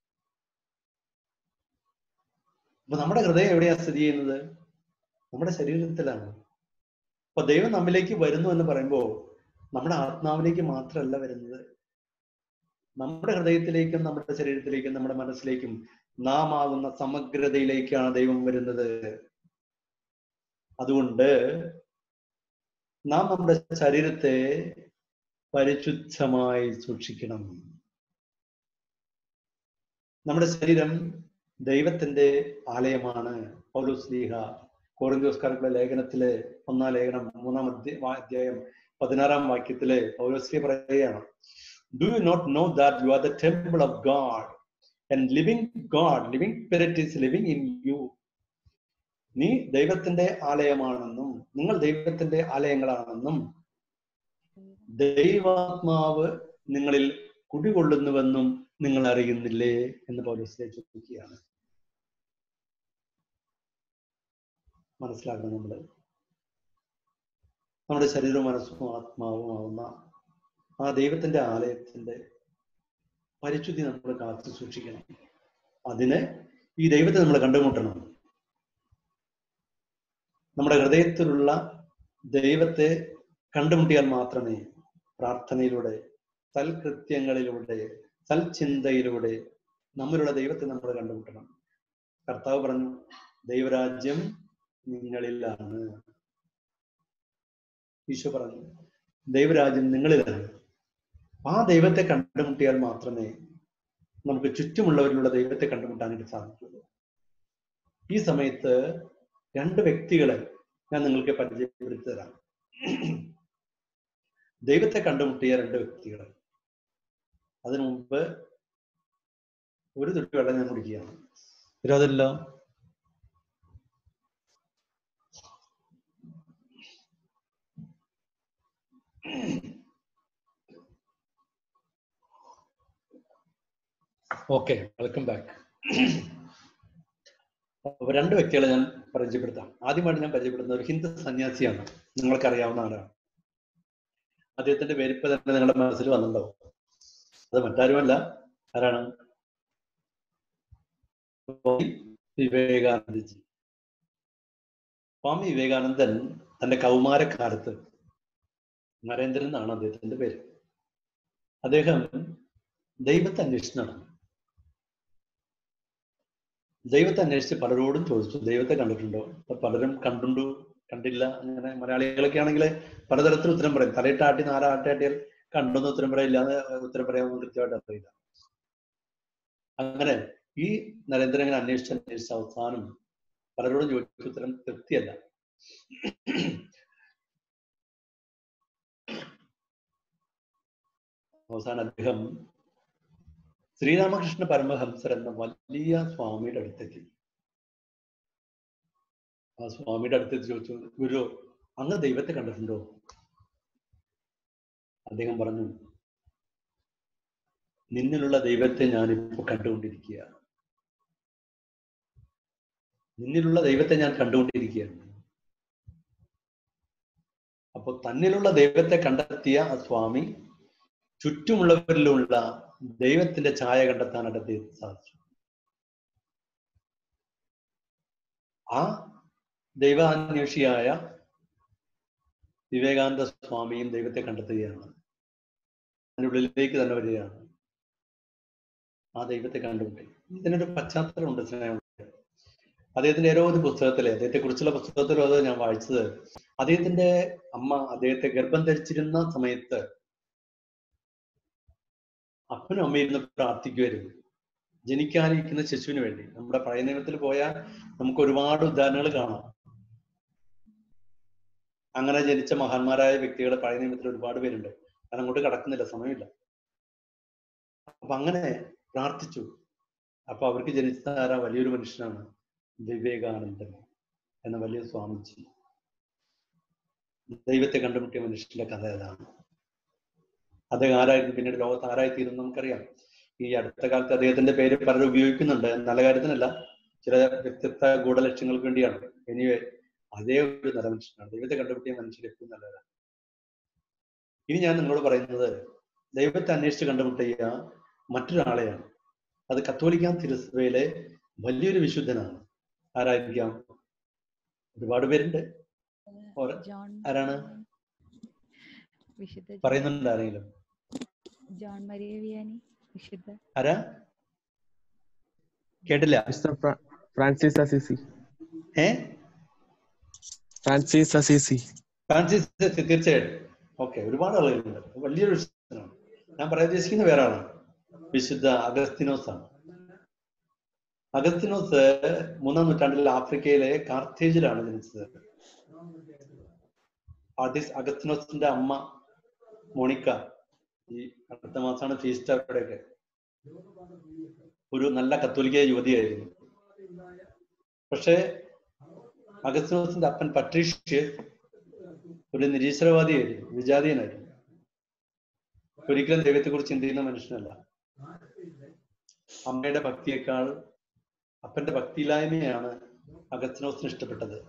അപ്പൊ നമ്മുടെ ഹൃദയം എവിടെയാ സ്ഥിതി ചെയ്യുന്നത് നമ്മുടെ ശരീരത്തിലാണ് അപ്പൊ ദൈവം നമ്മിലേക്ക് വരുന്നു എന്ന് പറയുമ്പോൾ നമ്മുടെ ആത്മാവിലേക്ക് മാത്രമല്ല വരുന്നത് നമ്മുടെ ഹൃദയത്തിലേക്കും നമ്മുടെ ശരീരത്തിലേക്കും നമ്മുടെ മനസ്സിലേക്കും നാം ആകുന്ന സമഗ്രതയിലേക്കാണ് ദൈവം വരുന്നത് അതുകൊണ്ട് നാം നമ്മുടെ ശരീരത്തെ പരിശുദ്ധമായി സൂക്ഷിക്കണം നമ്മുടെ ശരീരം ദൈവത്തിന്റെ ആലയമാണ് പൗലോസ്ലീഹ കോറിന്തോസ്കാർക്കുള്ള ലേഖനത്തിലെ ഒന്നാം ലേഖനം മൂന്നാം അധ്യ- വാ- അധ്യായം പതിനാറാം വാക്യത്തിലെ പൗലോസ്ലീഹ പറയുകയാണ് do you not know that you are the temple of God and living God living spirit is living in you നീ ദൈവത്തിന്റെ ആലയമാണെന്നും നിങ്ങൾ ദൈവത്തിന്റെ ആലയങ്ങളാണെന്നും ദൈവാത്മാവ് നിങ്ങളിൽ കുടികൊള്ളുന്നുവെന്നും നിങ്ങൾ അറിയുന്നില്ലേ എന്ന് പൗലോസിലെ ചോദിക്കുകയാണ് മനസ്സിലാക്കണം നമ്മള് നമ്മുടെ ശരീരവും മനസ്സും ആത്മാവുമാവുന്ന ആ ദൈവത്തിന്റെ ആലയത്തിന്റെ പരിശുദ്ധി നമ്മൾ കാത്തു സൂക്ഷിക്കണം അതിന് ഈ ദൈവത്തെ നമ്മൾ കണ്ടുമുട്ടണം നമ്മുടെ ഹൃദയത്തിലുള്ള ദൈവത്തെ കണ്ടുമുട്ടിയാൽ മാത്രമേ പ്രാർത്ഥനയിലൂടെ സൽകൃത്യങ്ങളിലൂടെ സൽചിന്തയിലൂടെ നമ്മളുടെ ദൈവത്തെ നമ്മൾ കണ്ടുമുട്ടണം കർത്താവ് പറഞ്ഞു ദൈവരാജ്യം നിങ്ങളിലാണ് ഈശോ പറഞ്ഞു ദൈവരാജ്യം നിങ്ങളിലാണ് ആ ദൈവത്തെ കണ്ടുമുട്ടിയാൽ മാത്രമേ നമുക്ക് ചുറ്റുമുള്ളവരിലുള്ള ദൈവത്തെ കണ്ടുമുട്ടാനായിട്ട് സാധിക്കുള്ളൂ ഈ സമയത്ത് രണ്ട് വ്യക്തികളെ ഞാൻ നിങ്ങൾക്ക് പരിചയപ്പെടുത്തി തരാം ദൈവത്തെ കണ്ടുമുട്ടിയ രണ്ട് വ്യക്തികൾ അതിനു മുമ്പ് ഒരു തുട്ടി വെള്ളം ഞാൻ കുടിക്കുകയാണ് വിരോധമില്ലോ ഓക്കെ വെൽക്കം ബാക്ക് അപ്പൊ രണ്ട് വ്യക്തികളെ ഞാൻ പരിചയപ്പെടുത്താം ആദ്യമായിട്ട് ഞാൻ പരിചയപ്പെടുന്നത് ഒരു ഹിന്ദു സന്യാസിയാണ് നിങ്ങൾക്ക് അറിയാവുന്ന ആളാണ് അദ്ദേഹത്തിന്റെ പേര് ഇപ്പൊ തന്നെ നിങ്ങളുടെ മനസ്സിൽ വന്നിട്ടുണ്ടാവും അത് മറ്റാരുമല്ല ആരാണ് സ്വാമി വിവേകാനന്ദജി സ്വാമി വിവേകാനന്ദൻ തന്റെ കൗമാരക്കാലത്ത് നരേന്ദ്രൻ എന്നാണ് അദ്ദേഹത്തിന്റെ പേര് അദ്ദേഹം ദൈവത്തെ അന്വേഷിച്ച് നടന്നു ദൈവത്തെ അന്വേഷിച്ച് പലരോടും ചോദിച്ചു ദൈവത്തെ കണ്ടിട്ടുണ്ടോ അപ്പൊ പലരും കണ്ടുണ്ടു കണ്ടില്ല അങ്ങനെ മലയാളികളൊക്കെ ആണെങ്കിൽ പലതരത്തിൽ ഉത്തരം പറയും തലയിട്ടാട്ടി നാലാട്ടാട്ടിയാൽ കണ്ടെന്ന് ഉത്തരം പറയില്ല എന്ന് ഉത്തരം പറയാമെന്ന് കൃത്യമായിട്ട് അറിയില്ല അങ്ങനെ ഈ നരേന്ദ്രൻ ഇങ്ങനെ അന്വേഷിച്ച് അന്വേഷിച്ച് അവസാനം പലരോടും ചോദിച്ച ഉത്തരം തൃപ്തിയല്ല അവസാനം അദ്ദേഹം ശ്രീരാമകൃഷ്ണ പരമഹംസർ എന്ന വലിയ സ്വാമിയുടെ അടുത്തെത്തി ആ സ്വാമിയുടെ അടുത്തെത്തി ചോദിച്ചു ഗുരു അങ്ങ് ദൈവത്തെ കണ്ടിട്ടുണ്ടോ അദ്ദേഹം പറഞ്ഞു നിന്നിലുള്ള ദൈവത്തെ ഞാനിപ്പോ കണ്ടുകൊണ്ടിരിക്കുക നിന്നിലുള്ള ദൈവത്തെ ഞാൻ കണ്ടുകൊണ്ടിരിക്കുകയാണ് അപ്പോൾ തന്നിലുള്ള ദൈവത്തെ കണ്ടെത്തിയ ആ സ്വാമി ചുറ്റുമുള്ളവരിലുള്ള ദൈവത്തിന്റെ ഛായ കണ്ടെത്താനായിട്ട് അദ്ദേഹത്തിന് സാധിച്ചു ആ ദൈവാന്വേഷിയായ വിവേകാനന്ദ സ്വാമിയും ദൈവത്തെ കണ്ടെത്തുകയാണ് അതിൻ്റെ ഉള്ളിലേക്ക് തന്നെ വരികയാണ് ആ ദൈവത്തെ കണ്ടുകൊണ്ട് ഇതിനൊരു പശ്ചാത്തലമുണ്ട് സ്നേഹമുണ്ട് അദ്ദേഹത്തിന്റെ ഏതോ ഒരു പുസ്തകത്തിലെ അദ്ദേഹത്തെ കുറിച്ചുള്ള പുസ്തകത്തിലോ അത് ഞാൻ വായിച്ചത് അദ്ദേഹത്തിന്റെ അമ്മ അദ്ദേഹത്തെ ഗർഭം ധരിച്ചിരുന്ന സമയത്ത് അപ്പനും അമ്മയും ഇരുന്ന് പ്രാർത്ഥിക്കുമായിരുന്നു ജനിക്കാനിരിക്കുന്ന ശിശുവിന് വേണ്ടി നമ്മുടെ പഴയ നിയമത്തിൽ പോയാൽ നമുക്ക് ഒരുപാട് ഉദാഹരണങ്ങൾ കാണാം അങ്ങനെ ജനിച്ച മഹാന്മാരായ വ്യക്തികൾ പഴയ നിയമത്തിൽ ഒരുപാട് പേരുണ്ട് ഞാൻ അങ്ങോട്ട് കടക്കുന്നില്ല സമയമില്ല അപ്പൊ അങ്ങനെ പ്രാർത്ഥിച്ചു അപ്പൊ അവർക്ക് ജനിച്ച ആരാ വലിയൊരു മനുഷ്യനാണ് വിവേകാനന്ദൻ എന്ന വലിയ സ്വാമിജി ദൈവത്തെ കണ്ടുമുട്ടിയ മനുഷ്യന്റെ കഥ ഏതാണ് അദ്ദേഹം ആരായിരുന്നു പിന്നീട് ലോകത്ത് ആരായി തീരുന്നു നമുക്കറിയാം ഈ അടുത്ത കാലത്ത് അദ്ദേഹത്തിന്റെ പേര് പലരും ഉപയോഗിക്കുന്നുണ്ട് നല്ല കാര്യത്തിനല്ല ചില വ്യത്യസ്ത ഗൂഢലക്ഷ്യങ്ങൾക്ക് വേണ്ടിയാണ് എനിവേ അതേ ഒരു നല്ല മനുഷ്യനാണ് ദൈവത്തെ കണ്ടുപിടിയ മനുഷ്യർ എപ്പോഴും നല്ലവരാണ് ഇനി ഞാൻ നിങ്ങളോട് പറയുന്നത് ദൈവത്തെ അന്വേഷിച്ച് കണ്ടുമുട്ടിയ മറ്റൊരാളെയാണ് അത് കത്തോലിക്കാൻ തിരുസഭയിലെ വലിയൊരു വിശുദ്ധനാണ് ആരായിരിക്കാം ഒരുപാട് പേരുണ്ട് ഓര- ജോൺ ആരാണ്? വിശുദ്ധ ജോൺ- പറയുന്നുണ്ട് ആരെങ്കിലും ജോൺ മരിയ വിയാനി വിശുദ്ധ ആരാ കേട്ടില്ല മിസ്റ്റർ ഫ്രാ- ഫ്രാൻസിസ് അസീസി ഏ ഫ്രാൻസിസ് അസീസി ഫ്രാൻസിസ് തീർച്ചയായിട്ടും ഓക്കെ ഒരുപാട് ആളുകളുണ്ട് വലിയൊരു വിശുദ്ധനാണ് ഞാൻ പറയാൻ ഉദ്ദേശിക്കുന്ന വേറെ ആളാണ് വിശുദ്ധ അഗസ്തിനോസ് ആണ് അഗസ്തിനോസ് മൂന്നാം നൂറ്റാണ്ടിൽ ആഫ്രിക്കയിലെ കാർത്തേജിലാണ് ജനിച്ചത് ആർട്ടിസ്റ്റ് അഗസ്തിനോസിന്റെ അമ്മ മോണിക്ക ഈ അടുത്ത മാസമാണ് ഫീസ്റ്റ് അവിടെയൊക്കെ ഒരു നല്ല കത്തോലിക്ക യുവതിയായിരുന്നു പക്ഷേ അഗസ്തിനോസിന്റെ അപ്പൻ പട്രീഷ്യ ഒരു നിരീശ്വരവാദിയായിരുന്നു വിജാതീയനായിരുന്നു ഒരിക്കലും ദൈവത്തെക്കുറിച്ച് ചിന്തിക്കുന്ന മനുഷ്യനല്ല അമ്മയുടെ ഭക്തിയേക്കാൾ അപ്പന്റെ ഭക്തിയില്ലായ്മയാണ് അഗസ്തിനോസിന് ഇഷ്ടപ്പെട്ടത്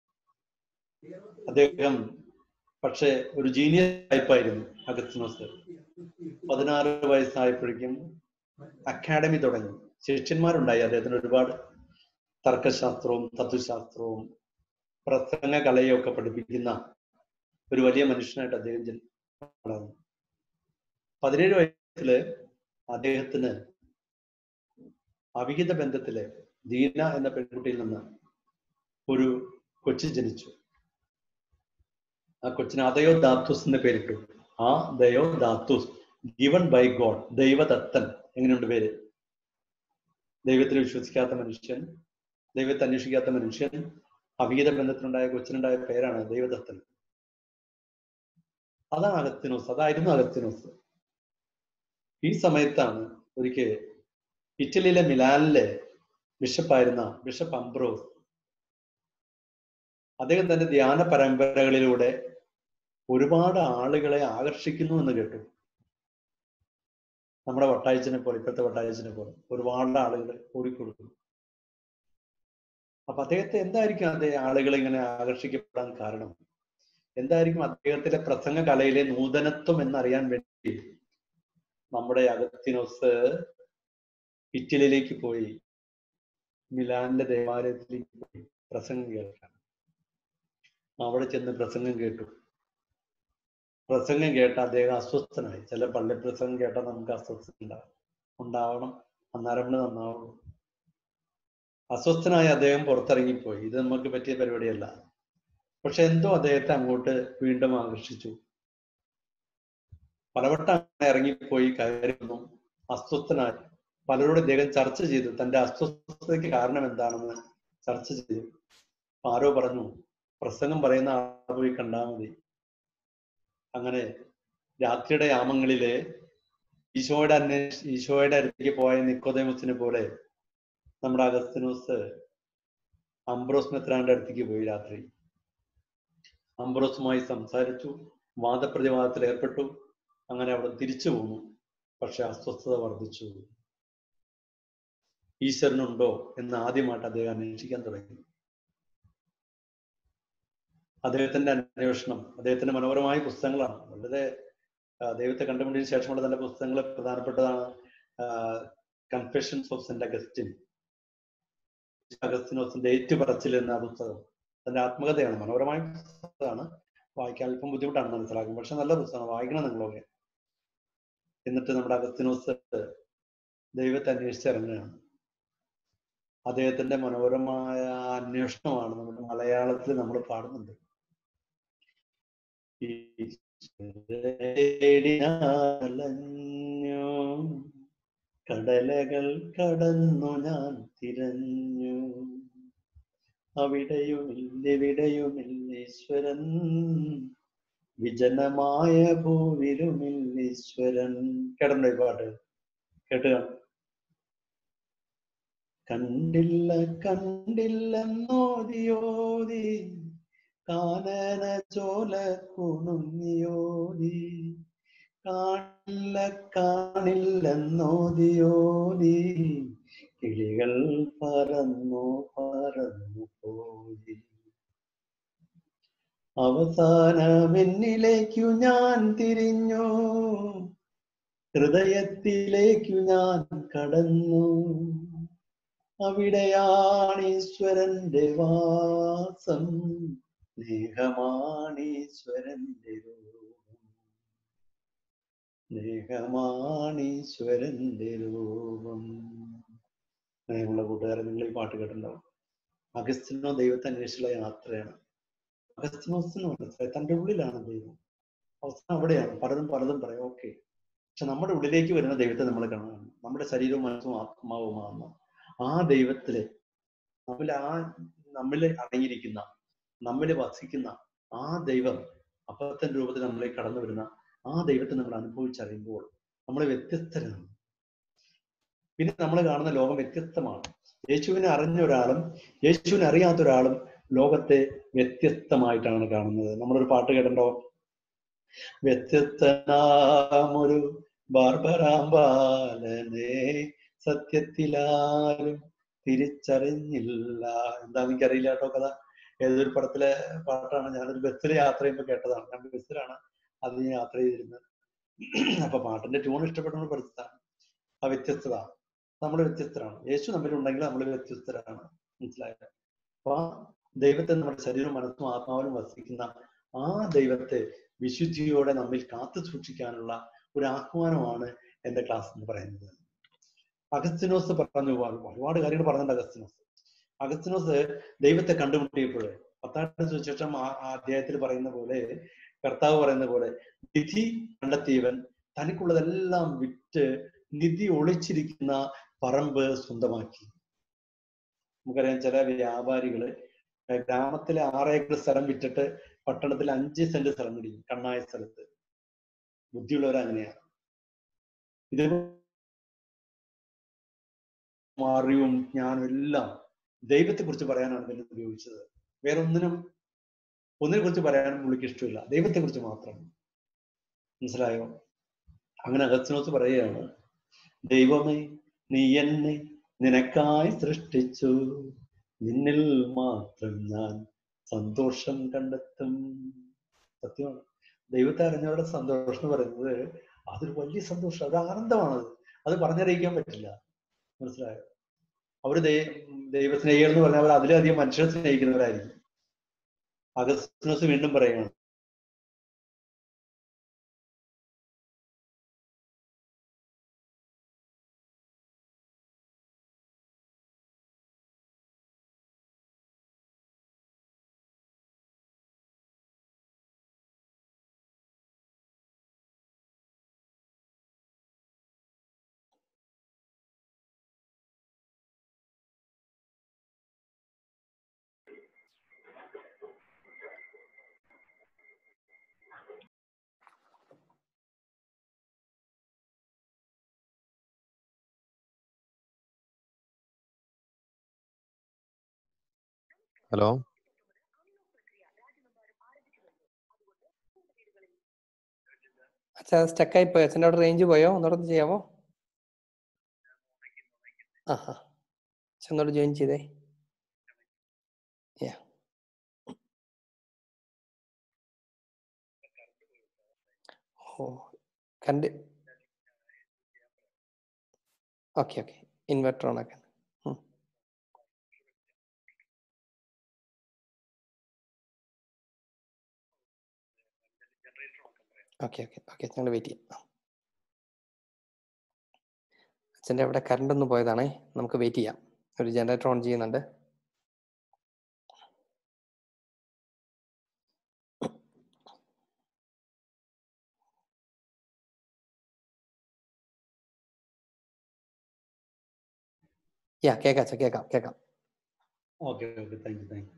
അദ്ദേഹം പക്ഷെ ഒരു ജീനിയസ് ടൈപ്പായിരുന്നു അഗസ്തിനോസ് പതിനാറ് വയസ്സായപ്പോഴേക്കും അക്കാഡമി തുടങ്ങി ശിഷ്യന്മാരുണ്ടായി അദ്ദേഹത്തിന് ഒരുപാട് തർക്കശാസ്ത്രവും തത്വശാസ്ത്രവും പ്രസംഗ കലയും ഒക്കെ പഠിപ്പിക്കുന്ന ഒരു വലിയ മനുഷ്യനായിട്ട് അദ്ദേഹം ജനി- വളർന്നു പതിനേഴ് വയസ്സില് അദ്ദേഹത്തിന് അവിഹിത ബന്ധത്തില് ദീന എന്ന പെൺകുട്ടിയിൽ നിന്ന് ഒരു കൊച്ചു ജനിച്ചു ആ കൊച്ചിന് അതയോ ധാത്തുസ് എന്ന് പേരിട്ടു ആ ദയോ ധാത്തുസ് ഗിവൺ ബൈ ഗോഡ് ദൈവദത്തൻ എങ്ങനെയുണ്ട് പേര് ദൈവത്തിൽ വിശ്വസിക്കാത്ത മനുഷ്യൻ ദൈവത്തെ അന്വേഷിക്കാത്ത മനുഷ്യൻ അവിഹിത ബന്ധത്തിലുണ്ടായ കൊച്ചിനുണ്ടായ പേരാണ് ദൈവദത്തൻ അതാണ് അഗസ്തിനോസ് അതായിരുന്നു അഗസ്തിനോസ് ഈ സമയത്താണ് ഒരിക്കൽ ഇറ്റലിയിലെ മിലാനിലെ ബിഷപ്പായിരുന്ന ബിഷപ്പ് അംബ്രോസ് അദ്ദേഹം തന്റെ ധ്യാന പരമ്പരകളിലൂടെ ഒരുപാട് ആളുകളെ ആകർഷിക്കുന്നു എന്ന് കേട്ടു നമ്മുടെ വട്ടായച്ചനെ പോലെ ഇപ്പോഴത്തെ വട്ടായച്ചനെ പോലെ ഒരുപാട് ആളുകൾ ഓടിക്കൊടുക്കുന്നു അപ്പൊ അദ്ദേഹത്തെ എന്തായിരിക്കും അദ്ദേഹം ആളുകൾ ഇങ്ങനെ ആകർഷിക്കപ്പെടാൻ കാരണം എന്തായിരിക്കും അദ്ദേഹത്തിന്റെ പ്രസംഗ കലയിലെ നൂതനത്വം എന്നറിയാൻ വേണ്ടി നമ്മുടെ അഗത്തിനോസ് ഇറ്റലിയിലേക്ക് പോയി മിലാനിലെ ദേവാലയത്തിലേക്ക് പോയി പ്രസംഗം കേൾക്കാൻ അവിടെ ചെന്ന് പ്രസംഗം കേട്ടു പ്രസംഗം കേട്ട അദ്ദേഹം അസ്വസ്ഥനായി ചില പള്ളി പ്രസംഗം കേട്ടാൽ നമുക്ക് അസ്വസ്ഥത ഉണ്ടാവും ഉണ്ടാവണം അന്നേരം നന്നാവണം അസ്വസ്ഥനായ അദ്ദേഹം പുറത്തിറങ്ങിപ്പോയി ഇത് നമുക്ക് പറ്റിയ പരിപാടിയല്ല പക്ഷെ എന്തോ അദ്ദേഹത്തെ അങ്ങോട്ട് വീണ്ടും ആകർഷിച്ചു പലവട്ടം അങ്ങനെ ഇറങ്ങിപ്പോയി കയറി വന്നു അസ്വസ്ഥനായി പലരോട് ഇദ്ദേഹം ചർച്ച ചെയ്തു തന്റെ അസ്വസ്ഥതയ്ക്ക് കാരണം എന്താണെന്ന് ചർച്ച ചെയ്തു അപ്പൊ ആരോ പറഞ്ഞു പ്രസംഗം പറയുന്ന ആൾ പോയി കണ്ടാൽ മതി അങ്ങനെ രാത്രിയുടെ യാമങ്ങളിലെ ഈശോയുടെ അന്വേഷ ഈശോയുടെ അടുത്തേക്ക് പോയ നിക്കോദേമസിനെ പോലെ നമ്മുടെ അഗസ്തിനോസ് അംബ്രോസ് മെത്രാന്റെ അടുത്തേക്ക് പോയി രാത്രി അംബ്രോസുമായി സംസാരിച്ചു വാദപ്രതിവാദത്തിൽ ഏർപ്പെട്ടു അങ്ങനെ അവിടെ തിരിച്ചു പോന്നു പക്ഷെ അസ്വസ്ഥത വർദ്ധിച്ചു ഈശ്വരനുണ്ടോ എന്ന് ആദ്യമായിട്ട് അദ്ദേഹം അന്വേഷിക്കാൻ തുടങ്ങി അദ്ദേഹത്തിന്റെ അന്വേഷണം അദ്ദേഹത്തിന്റെ മനോഹരമായ പുസ്തകങ്ങളാണ് വളരെ ആ, ദൈവത്തെ കണ്ടുപിടിച്ചതിന് ശേഷമുള്ള തന്റെ പുസ്തകങ്ങൾ പ്രധാനപ്പെട്ടതാണ് കൺഫെഷൻസ് ഓഫ് സെന്റ് അഗസ്റ്റിൻ അഗസ്റ്റിനോസിന്റെ ഏറ്റുപറച്ചിൽ എന്ന പുസ്തകം തന്റെ ആത്മകഥയാണ് മനോഹരമായ പുസ്തകമാണ് വായിക്കാൻ അല്പം ബുദ്ധിമുട്ടാണ് മനസ്സിലാക്കും പക്ഷെ നല്ല പുസ്തകമാണ് വായിക്കണം നിങ്ങളൊക്കെ എന്നിട്ട് നമ്മുടെ അഗസ്റ്റിനോസ് ദൈവത്തെ അന്വേഷിച്ചിറങ്ങുകയാണ് അദ്ദേഹത്തിന്റെ മനോഹരമായ അന്വേഷണമാണ് നമ്മുടെ മലയാളത്തിൽ നമ്മൾ പാടുന്നുണ്ട് ഈശ്വരനലഞ്ഞു കടലകൾ കടന്നു ഞാൻ തിരഞ്ഞു അവിടെയുമില്ലെവിടെയുമില്ലീശ്വരൻ വിജനമായ ഭൂവിലുമില്ലീശ്വരൻ കേട്ടോ ഈ പാട്ട് കേട്ട് കാണും കണ്ടില്ല കണ്ടില്ലെന്നോതിയോതി കാനന ചോല കുണുങ്ങിയോതി കാണില്ല കാണില്ലെന്നോതിയോതി കിളികൾ പറന്നു പറന്നു പോയി അവസാനം എന്നിലേക്കു ഞാൻ തിരിഞ്ഞു ഹൃദയത്തിലേക്കു ഞാൻ കടന്നു അവിടെയാണ് ഈശ്വരന്റെ വാസം സ്നേഹമാണീശ്വരന്റെ രൂപം സ്നേഹമാണീശ്വരന്റെ രൂപം സ്നേഹമുള്ള കൂട്ടുകാരൻ നിങ്ങൾ ഈ പാട്ട് കേട്ടിട്ടുണ്ടാവും അഗസ്റ്റിനോ ദൈവത്തെ അന്വേഷിച്ചുള്ള യാത്രയാണ് അഗസ്റ്റിനോസിന് മനസ്സിലായി തന്റെ ഉള്ളിലാണ് ദൈവം അവസാനം അവിടെയാണ് പലരും പലതും പറയും ഓക്കെ പക്ഷെ നമ്മുടെ ഉള്ളിലേക്ക് വരുന്ന ദൈവത്തെ നമ്മൾ കാണുകയാണ് നമ്മുടെ ശരീരവും മനസ്സും ആത്മാവുമാകുന്ന ആ ദൈവത്തില് നമ്മിൽ ആ നമ്മിൽ അടങ്ങിയിരിക്കുന്ന നമ്മിൽ വസിക്കുന്ന ആ ദൈവം അപ്പത്തിന്റെ രൂപത്തിൽ നമ്മളിലേക്ക് കടന്നു വരുന്ന ആ ദൈവത്തെ നമ്മൾ അനുഭവിച്ചറിയുമ്പോൾ നമ്മൾ വ്യത്യസ്തരാണ് പിന്നെ നമ്മൾ കാണുന്ന ലോകം വ്യത്യസ്തമാണ് യേശുവിനെ അറിഞ്ഞ ഒരാളും യേശുവിനെ അറിയാത്ത ഒരാളും ലോകത്തെ വ്യത്യസ്തമായിട്ടാണ് കാണുന്നത് നമ്മളൊരു പാട്ട് കേട്ടിട്ടുണ്ടോ വ്യത്യസ്തനാമൊരു ബാർബറാമ്പാലനെ സത്യത്തിലാരും തിരിച്ചറിഞ്ഞില്ല എന്താന്ന് എനിക്കറിയില്ല കേട്ടോ കഥ ഏതൊരു പടത്തിലെ പാട്ടാണ് ഞാനൊരു ബസ്സിൽ യാത്ര ചെയ്യുമ്പോൾ കേട്ടതാണ് ഞാൻ ബസ്സിലാണ് അതിന് യാത്ര ചെയ്തിരുന്നത് അപ്പൊ പാട്ടിന്റെ ട്യൂൺ ഇഷ്ടപ്പെട്ടു പഠിച്ചതാണ് ആ വ്യത്യസ്തത നമ്മൾ വ്യത്യസ്തരാണ് യേശു നമ്മിലുണ്ടെങ്കിൽ നമ്മൾ വ്യത്യസ്തരാണ് മനസ്സിലായത് അപ്പൊ ആ ദൈവത്തെ നമ്മുടെ ശരീരവും മനസ്സും ആത്മാവിലും വസിക്കുന്ന ആ ദൈവത്തെ വിശുദ്ധിയോടെ നമ്മിൽ കാത്തു സൂക്ഷിക്കാനുള്ള ഒരു ആഹ്വാനമാണ് എന്റെ ക്ലാസ് എന്ന് പറയുന്നത് അഗസ്തിനോസ് പറഞ്ഞു ഒരുപാട് കാര്യങ്ങൾ പറഞ്ഞിട്ടുണ്ട് അഗസ്തിനോസ് അഗസ്തിനോസ് ദൈവത്തെ കണ്ടുമുട്ടിയപ്പോൾ പത്താണ്ട് സുശേഷം ആ ആ അധ്യായത്തിൽ പറയുന്ന പോലെ കർത്താവ് പറയുന്ന പോലെ നിധി കണ്ടെത്തിയവൻ തനിക്കുള്ളതെല്ലാം വിറ്റ് നിധി ഒളിച്ചിരിക്കുന്ന പറമ്പ് സ്വന്തമാക്കി നമുക്കറിയാം ചില വ്യാപാരികള് ഗ്രാമത്തിലെ ആറേക്കർ സ്ഥലം വിറ്റിട്ട് പട്ടണത്തിൽ അഞ്ച് സെന്റ് സ്ഥലം പിടിക്കും കണ്ണായ സ്ഥലത്ത് ബുദ്ധിയുള്ളവർ അങ്ങനെയാണ് ഇത് അറിവും ജ്ഞാനം എല്ലാം ദൈവത്തെ കുറിച്ച് പറയാനാണ് പിന്നെ ഉപയോഗിച്ചത് വേറെ ഒന്നിനും ഒന്നിനെ കുറിച്ച് പറയാനും പുള്ളിക്ക് ഇഷ്ടമില്ല ദൈവത്തെ കുറിച്ച് മാത്രം മനസ്സിലായോ അങ്ങനെ അഗസ്തിനോസ് പറയുകയാണ് ദൈവമേ നീ എന്നെ നിനക്കായി സൃഷ്ടിച്ചു നിന്നിൽ മാത്രം ഞാൻ സന്തോഷം കണ്ടെത്തും സത്യമാണ് ദൈവത്തെ അറിഞ്ഞവരുടെ സന്തോഷം എന്ന് പറയുന്നത് അതൊരു വലിയ സന്തോഷം അത് ആനന്ദമാണത് അത് പറഞ്ഞറിയിക്കാൻ പറ്റില്ല മനസ്സിലായോ അവര് ദൈവസ്നേഹികൾ എന്ന് പറഞ്ഞാൽ അവർ അതിലധികം മനുഷ്യരെ സ്നേഹിക്കുന്നവരായിരിക്കും അഗസ്റ്റിനോസ് വീണ്ടും പറയുകയാണ് ഹലോ അച്ഛാ സ്റ്റക്കായി പോയോ അച്ഛൻ്റെ അവിടെ റേഞ്ച് പോയോ ഒന്നുകൂടെ ഒന്ന് ചെയ്യാമോ ആ ആ അച്ഛൻ ഒന്നുകൂടെ ജോയിൻ ചെയ്തേ Yeah. ഓ കണ്ട് ഓക്കെ ഓക്കെ ഇൻവെർട്ടർ ഓൺ ആക്കാൻ ഉം. ഓക്കെ ഓക്കെ ഓക്കെ ഞങ്ങൾ വെയിറ്റ് ചെയ്യാം അച്ഛൻ്റെ അവിടെ കറണ്ട് ഒന്ന് പോയതാണേ നമുക്ക് വെയിറ്റ് ചെയ്യാം ഒരു ജനറേറ്റർ ഓൺ ചെയ്യുന്നുണ്ട് യാ കേക്കാം അച്ഛാ കേക്കാം കേക്കാം okay okay thank you thank you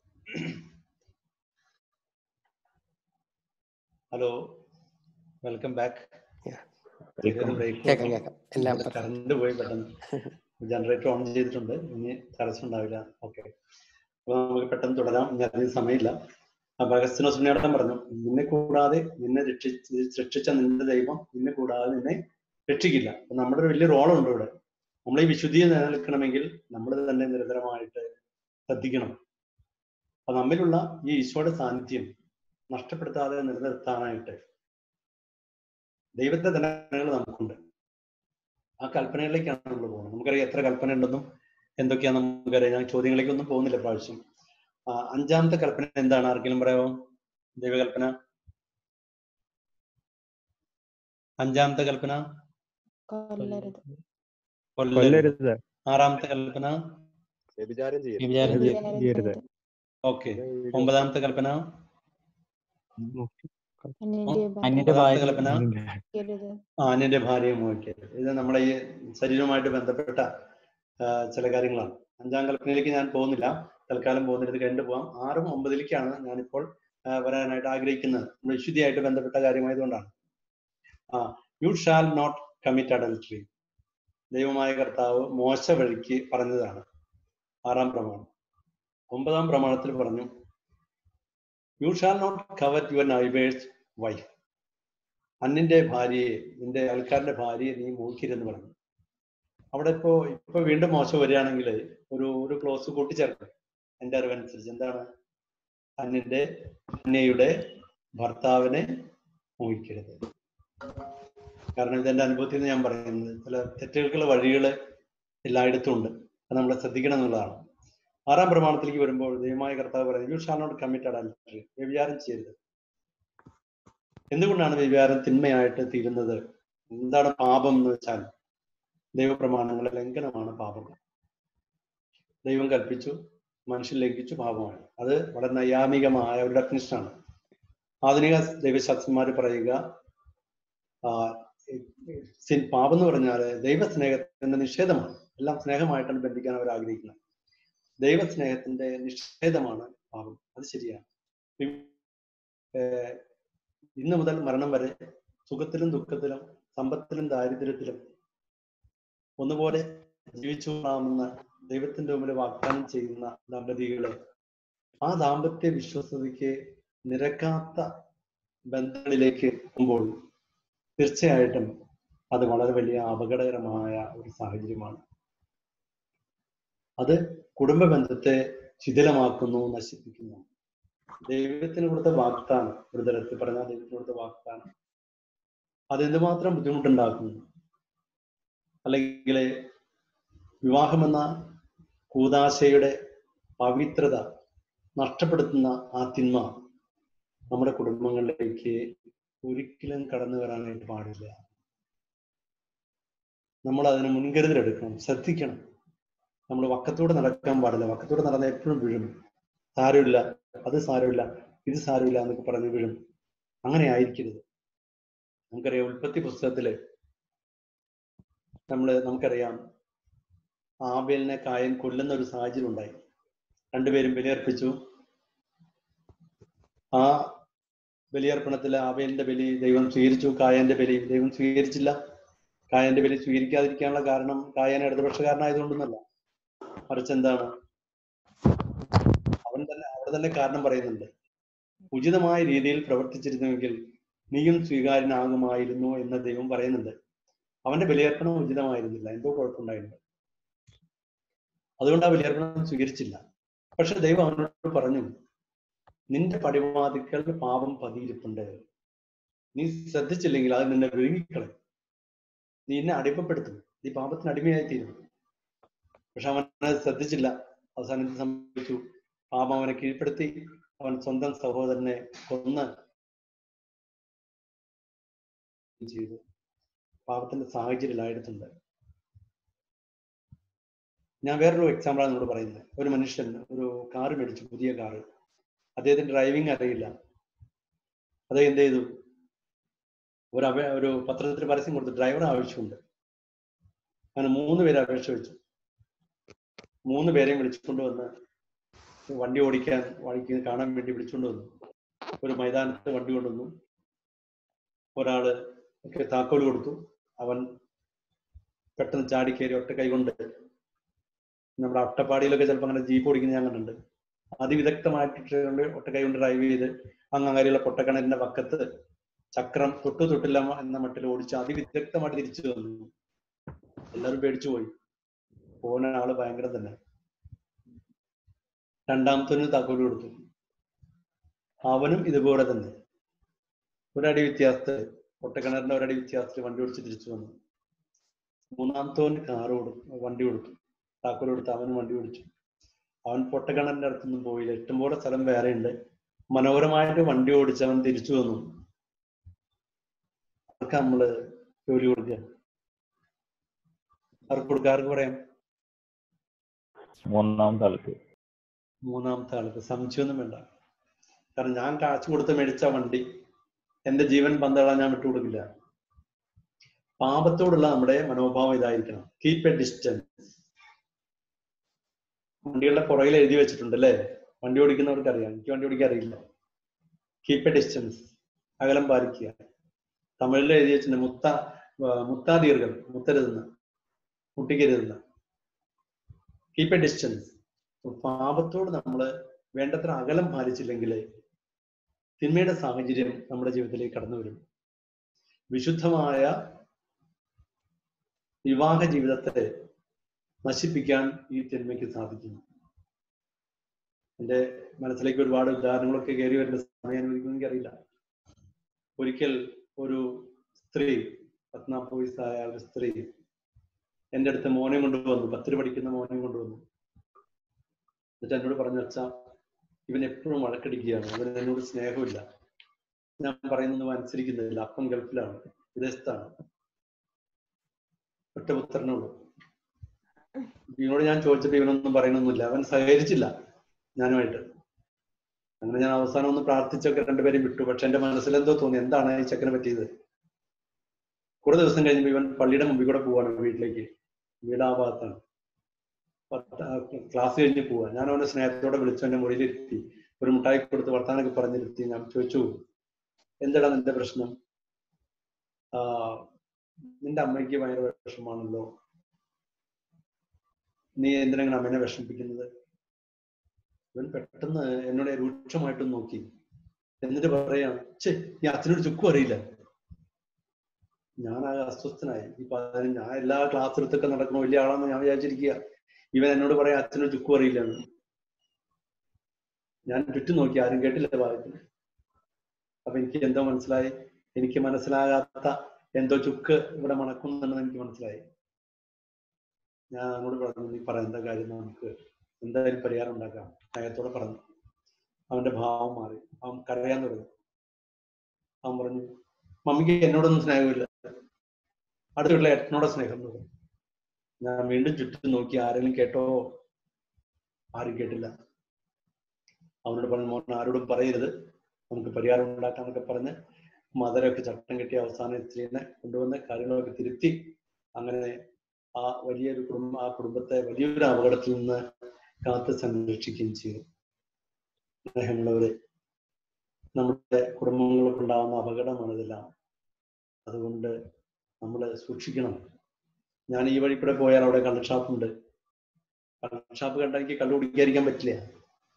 hello welcome back കേക്കാം കേക്കാം എല്ലാം perfect. കറണ്ട് പോയി പെട്ടെന്ന് ജനറേറ്റർ ഓൺ ചെയ്തിട്ടുണ്ട് ഇനി തടസ്സം ഉണ്ടാവില്ല ഓക്കെ അപ്പൊ നമുക്ക് പെട്ടെന്ന് തുടരാം ഇനി അധികം സമയമില്ല അപ്പൊ അഗസ്റ്റിനോസ്മിനോടം പറഞ്ഞു നിന്നെ കൂടാതെ നിന്നെ രക്ഷിച്ച് രക്ഷിച്ച നിന്റെ ദൈവം നിന്നെ കൂടാതെ നിന്നെ രക്ഷിക്കില്ല അപ്പൊ നമ്മുടെ ഒരു വലിയ റോളുണ്ട് ഇവിടെ നമ്മൾ ഈ വിശുദ്ധിയെ നിലനിൽക്കണമെങ്കിൽ നമ്മൾ തന്നെ നിരന്തരമായിട്ട് ശ്രദ്ധിക്കണം അപ്പൊ നമ്മിലുള്ള ഈ ഈശോയുടെ സാന്നിധ്യം നഷ്ടപ്പെടുത്താതെ നിലനിർത്താനായിട്ട് ദൈവത്തെ കൽപ്പനകൾ നമുക്കുണ്ട് ആ കൽപ്പനകളിലേക്കാണ് നമ്മൾ പോകുന്നത് നമുക്കറിയാം എത്ര കൽപ്പന ഉണ്ടെന്നും എന്തൊക്കെയാന്ന് നമുക്കറിയാം ഞാൻ ചോദ്യങ്ങളിലേക്കൊന്നും പോകുന്നില്ല പ്രാവശ്യം ആ, അഞ്ചാമത്തെ കൽപ്പന എന്താണ് ആർക്കെങ്കിലും പറയാമോ ദൈവകൽപ്പന അഞ്ചാമത്തെ കൽപ്പന കൊല്ലരുത് കൊല്ലരുത് കൊല്ലരുത് ആറാമത്തെ കൽപ്പന വ്യഭിചാരം ചെയ്യരുത് വ്യഭിചാരം ചെയ്യരുത് വ്യഭിചാരം ചെയ്യരുത്. ചെയ്യരുത്. ഓക്കെ ഒമ്പതാമത്തെ കൽപ്പന അന്യന്റെ ഒമ്പതാമത്തെ ഭാര്യ കൽപ്പന മോഹിക്കരുത്. ആ അന്യന്റെ ഭാര്യയെ മോഹിക്കരുത് ഇത് നമ്മുടെ ഈ ശരീരവുമായിട്ട് ബന്ധപ്പെട്ട ആ, ചില കാര്യങ്ങളാണ് അഞ്ചാം കൽപ്പനയിലേക്ക് ഞാൻ പോകുന്നില്ല തൽക്കാലം പോകുന്നിടത്ത് കണ്ടു പോകാം ആറും ഒമ്പതിലേക്കാണ് ഞാനിപ്പോൾ ആ, വരാനായിട്ട് ആഗ്രഹിക്കുന്നത് നമ്മുടെ വിശുദ്ധിയായിട്ട് ബന്ധപ്പെട്ട കാര്യമായതുകൊണ്ടാണ് ആ you shall not commit adultery ദൈവമായ കർത്താവ് മോശ വഴിക്ക് പറഞ്ഞതാണ് ആറാം പ്രമാണം ഒമ്പതാം പ്രമാണത്തിൽ പറഞ്ഞു you shall not covet your neighbour's wife അന്നിന്റെ ഭാര്യയെ നിന്റെ അയൽക്കാരന്റെ ഭാര്യയെ നീ മോഹിക്കരുതെന്ന് പറഞ്ഞു അവിടെ ഇപ്പോ ഇപ്പൊ വീണ്ടും മോശം വരികയാണെങ്കിൽ ഒരു ഒരു ക്ലോസ് കൂട്ടിച്ചേർക്കും എന്റെ അറിവനുസരിച്ച് എന്താണ് അന്യന്റെ അന്യയുടെ ഭർത്താവിനെ മോഹിക്കരുത് കാരണം ഇതെന്റെ അനുഭവത്തിൽ നിന്ന് ഞാൻ പറയുന്നത് ചില തെറ്റുകൾക്കുള്ള വഴികൾ എല്ലായിടത്തും ഉണ്ട് അത് നമ്മൾ ശ്രദ്ധിക്കണം എന്നുള്ളതാണ് ആറാം പ്രമാണത്തിലേക്ക് വരുമ്പോൾ ദൈവമായ കർത്താവ് പറയുന്നത് you shall not committed adultery വ്യഭിചാരം ചെയ്യരുത് എന്തുകൊണ്ടാണ് വ്യഭിചാരം തിന്മയായിട്ട് തീരുന്നത് എന്താണ് പാപം എന്ന് വെച്ചാൽ ദൈവപ്രമാണങ്ങളുടെ ലംഘനമാണ് പാപം ദൈവം കൽപ്പിച്ചു മനുഷ്യൻ ലംഘിച്ചു പാപമാണ് അത് വളരെ നൈയാമികമായ ഒരു ഡെഫിനിഷനാണ് ആധുനിക ദൈവശാസ്ത്രന്മാർ പറയുക ആ, സിൻ പാപം എന്ന് പറഞ്ഞാൽ ദൈവസ്നേഹത്തിന്റെ നിഷേധമാണ് എല്ലാം സ്നേഹമായിട്ടാണ് ബന്ധിക്കാൻ അവർ ആഗ്രഹിക്കുന്നത് ദൈവസ്നേഹത്തിന്റെ നിഷേധമാണ് പാപം അത് ശരിയാണ് ഏർ ഇന്ന് മുതൽ മരണം വരെ സുഖത്തിലും ദുഃഖത്തിലും സമ്പത്തിലും ദാരിദ്ര്യത്തിലും ഒന്നുപോലെ ജീവിച്ചു കൊള്ളാമെന്ന ദൈവത്തിന്റെ മുമ്പിൽ വാഗ്ദാനം ചെയ്യുന്ന ദമ്പതികളെ ആ ദാമ്പത്യ വിശ്വസതയ്ക്ക് നിരക്കാത്ത ബന്ധങ്ങളിലേക്ക് എത്തുമ്പോൾ തീർച്ചയായിട്ടും അത് വളരെ വലിയ അപകടകരമായ ഒരു സാഹചര്യമാണ് അത് കുടുംബ ബന്ധത്തെ ശിഥിലമാക്കുന്നു നശിപ്പിക്കുന്നു ദൈവത്തിന് കൊടുത്ത വാഗ്ദാനം ഒരു തരത്തിൽ പറഞ്ഞാൽ ദൈവത്തിന് കൊടുത്ത വാഗ്ദാനം അത് എന്തുമാത്രം ബുദ്ധിമുട്ടുണ്ടാക്കുന്നു അല്ലെങ്കിൽ വിവാഹമെന്ന കൂതാശയുടെ പവിത്രത നഷ്ടപ്പെടുത്തുന്ന ആ തിന്മ നമ്മുടെ കുടുംബങ്ങളിലേക്ക് ഒരിക്കലും കടന്നു വരാനായിട്ട് പാടില്ല നമ്മൾ അതിന് മുൻകരുതലെടുക്കണം ശ്രദ്ധിക്കണം നമ്മൾ വക്കത്തൂടെ നടക്കാൻ പാടില്ല വക്കത്തൂടെ നടന്ന എപ്പോഴും വീഴും സാരമില്ല അത് സാരമില്ല ഇത് സാരമില്ല എന്നൊക്കെ പറഞ്ഞ് വീഴും അങ്ങനെ ആയിരിക്കരുത് നമുക്കറിയാം ഉൽപ്പത്തി പുസ്തകത്തില് നമ്മള് നമുക്കറിയാം ആബേലിനെ കായൻ കൊല്ലുന്ന ഒരു സാഹചര്യം ഉണ്ടായി രണ്ടുപേരും ബലിയർപ്പിച്ചു ആ ബലിയർപ്പണത്തിൽ ആബേലിന്റെ ബലി ദൈവം സ്വീകരിച്ചു കായന്റെ ബലി ദൈവം സ്വീകരിച്ചില്ല കായന്റെ ബലി സ്വീകരിക്കാതിരിക്കാനുള്ള കാരണം കായൻ ഇടതുപക്ഷക്കാരനായതുകൊണ്ടൊന്നല്ല മറിച്ച് എന്താണ് അവൻ തന്നെ അവിടെ തന്നെ കാരണം പറയുന്നുണ്ട് ഉചിതമായ രീതിയിൽ പ്രവർത്തിച്ചിരുന്നുവെങ്കിൽ നീയും സ്വീകാര്യനാകുമായിരുന്നു എന്ന് ദൈവം പറയുന്നുണ്ട് അവന്റെ ബലിയർപ്പണം ഉചിതമായിരുന്നില്ല എന്തോ കുഴപ്പമുണ്ടായിരുന്നു അതുകൊണ്ട് ആ ബലിയർപ്പണം സ്വീകരിച്ചില്ല പക്ഷെ ദൈവം അവനോട് പറഞ്ഞു നിന്റെ പടിവാതിക്കൽ പാപം പതിയിരിപ്പുണ്ട് നീ ശ്രദ്ധിച്ചില്ലെങ്കിൽ അത് നിന്നെ വിഴുങ്ങിക്കളയും നീ എന്നെ അടിമപ്പെടുത്തും നീ പാപത്തിന് അടിമയായി തീരും പക്ഷെ അവൻ അത് ശ്രദ്ധിച്ചില്ല അവസാനം എന്ത് സംഭവിച്ചു പാപം അവനെ കീഴ്പ്പെടുത്തി അവൻ സ്വന്തം സഹോദരനെ കൊന്ന് ചെയ്തു പാപത്തിന്റെ സാഹചര്യത്തിലായിട്ടുണ്ട് ഞാൻ വേറൊരു എക്സാമ്പിളാണ് നിങ്ങളോട് പറയുന്നത് ഒരു മനുഷ്യൻ ഒരു കാറ് മേടിച്ചു പുതിയ കാറ് അദ്ദേഹത്തിന് ഡ്രൈവിംഗ് അറിയില്ല അദ്ദേഹം എന്ത് ചെയ്തു ഒരു അപേ ഒരു പത്രത്തിൽ പരസ്യം കൊടുത്തു ഡ്രൈവർ ആവശ്യമുണ്ട് അങ്ങനെ മൂന്ന് പേര് അപേക്ഷ വെച്ചു മൂന്ന് പേരെയും വിളിച്ചുകൊണ്ട് വന്ന് വണ്ടി ഓടിക്കാൻ വഴിക്ക് കാണാൻ വേണ്ടി വിളിച്ചുകൊണ്ട് വന്നു ഒരു മൈതാനത്ത് വണ്ടി കൊണ്ടുവന്നു ഒരാള് ഒക്കെ താക്കോൽ കൊടുത്തു അവൻ പെട്ടെന്ന് ചാടിക്കേറി ഒറ്റ കൈ കൊണ്ട് നമ്മുടെ അട്ടപ്പാടിയിലൊക്കെ ചിലപ്പോൾ അങ്ങനെ ജീപ്പ് ഓടിക്കുന്ന ഞാൻ കണ്ടിട്ടുണ്ട് അതിവിദഗ്ധമായിട്ട് കൊണ്ട് ഒറ്റ കൈ കൊണ്ട് ഡ്രൈവ് ചെയ്ത് അങ്ങാരിയുള്ള പൊട്ടക്കിണറിന്റെ പക്കത്ത് ചക്രം തൊട്ടു തൊട്ടില്ല എന്ന മട്ടിൽ ഓടിച്ച് അതിവിദഗ്ധമായിട്ട് തിരിച്ചു വന്നു എല്ലാവരും പേടിച്ചു പോയി പോകുന്ന ആള് ഭയങ്കര തന്നെ രണ്ടാമത്തവന് താക്കോല് കൊടുത്തു അവനും ഇതുപോലെ തന്നെ ഒരടി വ്യത്യാസത്തിൽ പൊട്ടക്കിണറിന്റെ ഒരടി വ്യത്യാസത്തിൽ വണ്ടി ഓടിച്ച് തിരിച്ചു വന്നു മൂന്നാമത്തവന് കാറ് കൊടുത്തു വണ്ടി കൊടുത്തു താക്കോൽ കൊടുത്ത് അവന് വണ്ടി ഓടിച്ചു അവൻ പൊട്ടക്കിണറിന്റെ അടുത്തൊന്നും പോയില്ല ഇഷ്ടംപോലെ സ്ഥലം വേറെ ഉണ്ട് മനോഹരമായിട്ട് വണ്ടി ഓടിച്ച് അവൻ തിരിച്ചു വന്നു അവർക്ക് നമ്മള് ജോലി കൊടുക്കുക അവർക്ക് കൊടുക്കുക ആർക്ക് പറയാം മൂന്നാമത്തെ ആൾക്ക് മൂന്നാമത്തെ ആൾക്ക് സംശയമൊന്നും വേണ്ട കാരണം ഞാൻ കാശ് കൊടുത്ത് മേടിച്ച വണ്ടി എന്റെ ജീവൻ പന്തളാൻ ഞാൻ വിട്ടുകൊടുക്കില്ല പാപത്തോടുള്ള നമ്മുടെ മനോഭാവം ഇതായിരിക്കണം കീപ് എ ഡിസ്റ്റൻസ് വണ്ടികളുടെ പുറകിൽ എഴുതി വെച്ചിട്ടുണ്ട് അല്ലേ വണ്ടി ഓടിക്കുന്നവർക്ക് അറിയാം എനിക്ക് വണ്ടി ഓടിക്കാൻ അറിയില്ല കീപ് എ ഡിസ്റ്റൻസ് അകലം പാലിക്കുക തമിഴിൽ എഴുതി വെച്ചിട്ടുണ്ട് മുത്ത ആ, മുത്താദീർഘം മുത്തരുതെന്ന് മുട്ടിക്കരുതെന്ന് കീപ് എ ഡിസ്റ്റൻസ് പാപത്തോട് നമ്മൾ വേണ്ടത്ര അകലം പാലിച്ചില്ലെങ്കിൽ തിന്മയുടെ സാഹചര്യം നമ്മുടെ ജീവിതത്തിലേക്ക് കടന്നു വരും വിശുദ്ധമായ വിവാഹ ജീവിതത്തെ നശിപ്പിക്കാൻ ഈ തിന്മയ്ക്ക് സാധിക്കുന്നു എൻ്റെ മനസ്സിലേക്ക് ഒരുപാട് ഉദാഹരണങ്ങളൊക്കെ കയറി വരുന്ന സമയം അനുവദിക്കുമെന്ന് എനിക്കറിയില്ല ഒരിക്കൽ ഒരു സ്ത്രീ പത്നാൽപ്പത് വയസ്സായ ഒരു സ്ത്രീ എൻ്റെ അടുത്ത് മോനെ കൊണ്ടുവന്നു പത്തിൽ പഠിക്കുന്ന മോനെ കൊണ്ടുവന്നു എന്നിട്ട് എന്നോട് പറഞ്ഞു വെച്ചാ ഇവൻ എപ്പോഴും വഴക്കടിക്കുകയാണ് അവൻ എന്നോട് സ്നേഹമില്ല ഞാൻ പറയുന്നൊന്നും അനുസരിക്കുന്നില്ല അപ്പം ഗൾഫിലാണ് വിദേശത്താണ് ഒറ്റ പുത്രനുള്ളൂ ഇവനോട് ഞാൻ ചോദിച്ചിട്ട് ഇവനൊന്നും പറയണമൊന്നുമില്ല അവൻ സഹകരിച്ചില്ല ഞാനുമായിട്ട് അങ്ങനെ ഞാൻ അവസാനം ഒന്ന് പ്രാർത്ഥിച്ചൊക്കെ രണ്ടുപേരും വിട്ടു പക്ഷെ എന്റെ മനസ്സിലെന്തോ തോന്നി എന്താണ് ഈ ചെക്കനെ പറ്റിയത് കുറെ ദിവസം കഴിഞ്ഞപ്പോൾ ഇവൻ പള്ളിയുടെ മുമ്പിൽ കൂടെ പോവാണ് വീട്ടിലേക്ക് വീട് ആ ഭാഗത്താണ് ക്ലാസ് കഴിഞ്ഞ് പോവാ ഞാൻ അവനെ സ്നേഹത്തോടെ വിളിച്ചു എന്റെ മുറിയിലിരുത്തി ഒരു മുട്ടായി കൊടുത്ത് വർത്താനൊക്കെ പറഞ്ഞിരുത്തി ഞാൻ ചോദിച്ചു എന്താടാ നിന്റെ പ്രശ്നം ആ നിന്റെ അമ്മയ്ക്ക് ഭയങ്കര വിഷമാണല്ലോ നീ എന്തിനാണ് അമ്മേനെ വിഷമിപ്പിക്കുന്നത് ഇവൻ പെട്ടെന്ന് എന്നോട് രൂക്ഷമായിട്ടും നോക്കി എന്നിട്ട് പറയാ ചേ ഈ അച്ഛനോട് ചുക്കും അറിയില്ല ഞാൻ ആകെ അസ്വസ്ഥനായി ഈ പതിനഞ്ച് ഞാൻ എല്ലാ ക്ലാസ് എടുത്തൊക്കെ നടക്കണ വലിയ ആളാന്ന് ഞാൻ വിചാരിച്ചിരിക്കുക ഇവൻ എന്നോട് പറയാം അച്ഛനോട് ചുക്കും അറിയില്ലെന്ന് ഞാൻ ചുറ്റും നോക്കി ആരും കേട്ടില്ല ഭാഗത്തിന് അപ്പൊ എനിക്ക് എന്തോ മനസ്സിലായി എനിക്ക് മനസ്സിലാകാത്ത എന്തോ ചുക്ക് ഇവിടെ മണക്കുന്നുണ്ടെന്ന് എനിക്ക് മനസ്സിലായി ഞാൻ അങ്ങോട്ട് പറഞ്ഞു നീ പറയുന്ന കാര്യം നമുക്ക് എന്തായാലും പരിഹാരം ഉണ്ടാക്കാം സ്നേഹത്തോടെ പറഞ്ഞു അവന്റെ ഭാവം മാറി അവൻ കരയാൻ തുടങ്ങി അവൻ പറഞ്ഞു മമ്മിക്ക് എന്നോടൊന്നും സ്നേഹമില്ല അടുത്തുള്ള ഏട്ടനോടെ സ്നേഹം എന്ന് പറഞ്ഞു ഞാൻ വീണ്ടും ചുറ്റും നോക്കി ആരെങ്കിലും കേട്ടോ ആരും കേട്ടില്ല അവനോട് പറഞ്ഞു മോൻ ആരോടും പറയരുത് നമുക്ക് പരിഹാരം ഉണ്ടാക്കാന്നൊക്കെ പറഞ്ഞ് മദരൊക്കെ ചട്ടം കെട്ടി അവസാനം സ്ത്രീനെ കൊണ്ടുവന്ന് കാര്യങ്ങളൊക്കെ തിരുത്തി അങ്ങനെ ആ വലിയൊരു കുടുംബം ആ കുടുംബത്തെ വലിയൊരു അപകടത്തിൽ നിന്ന് കാത്ത് സംരക്ഷിക്കുകയും ചെയ്തു സ്നേഹമുള്ളവരെ നമ്മുടെ കുടുംബങ്ങൾക്ക് ഉണ്ടാകുന്ന അപകടമാണ് ഇതെല്ലാം അതുകൊണ്ട് നമ്മൾ സൂക്ഷിക്കണം ഞാൻ ഈ വഴി കൂടെ പോയാൽ അവിടെ കള്ള് ഷാപ്പുണ്ട് കള്ള് ഷാപ്പ് കണ്ടാൽ എനിക്ക് കള്ളു കുടിക്കാതിരിക്കാൻ പറ്റില്ല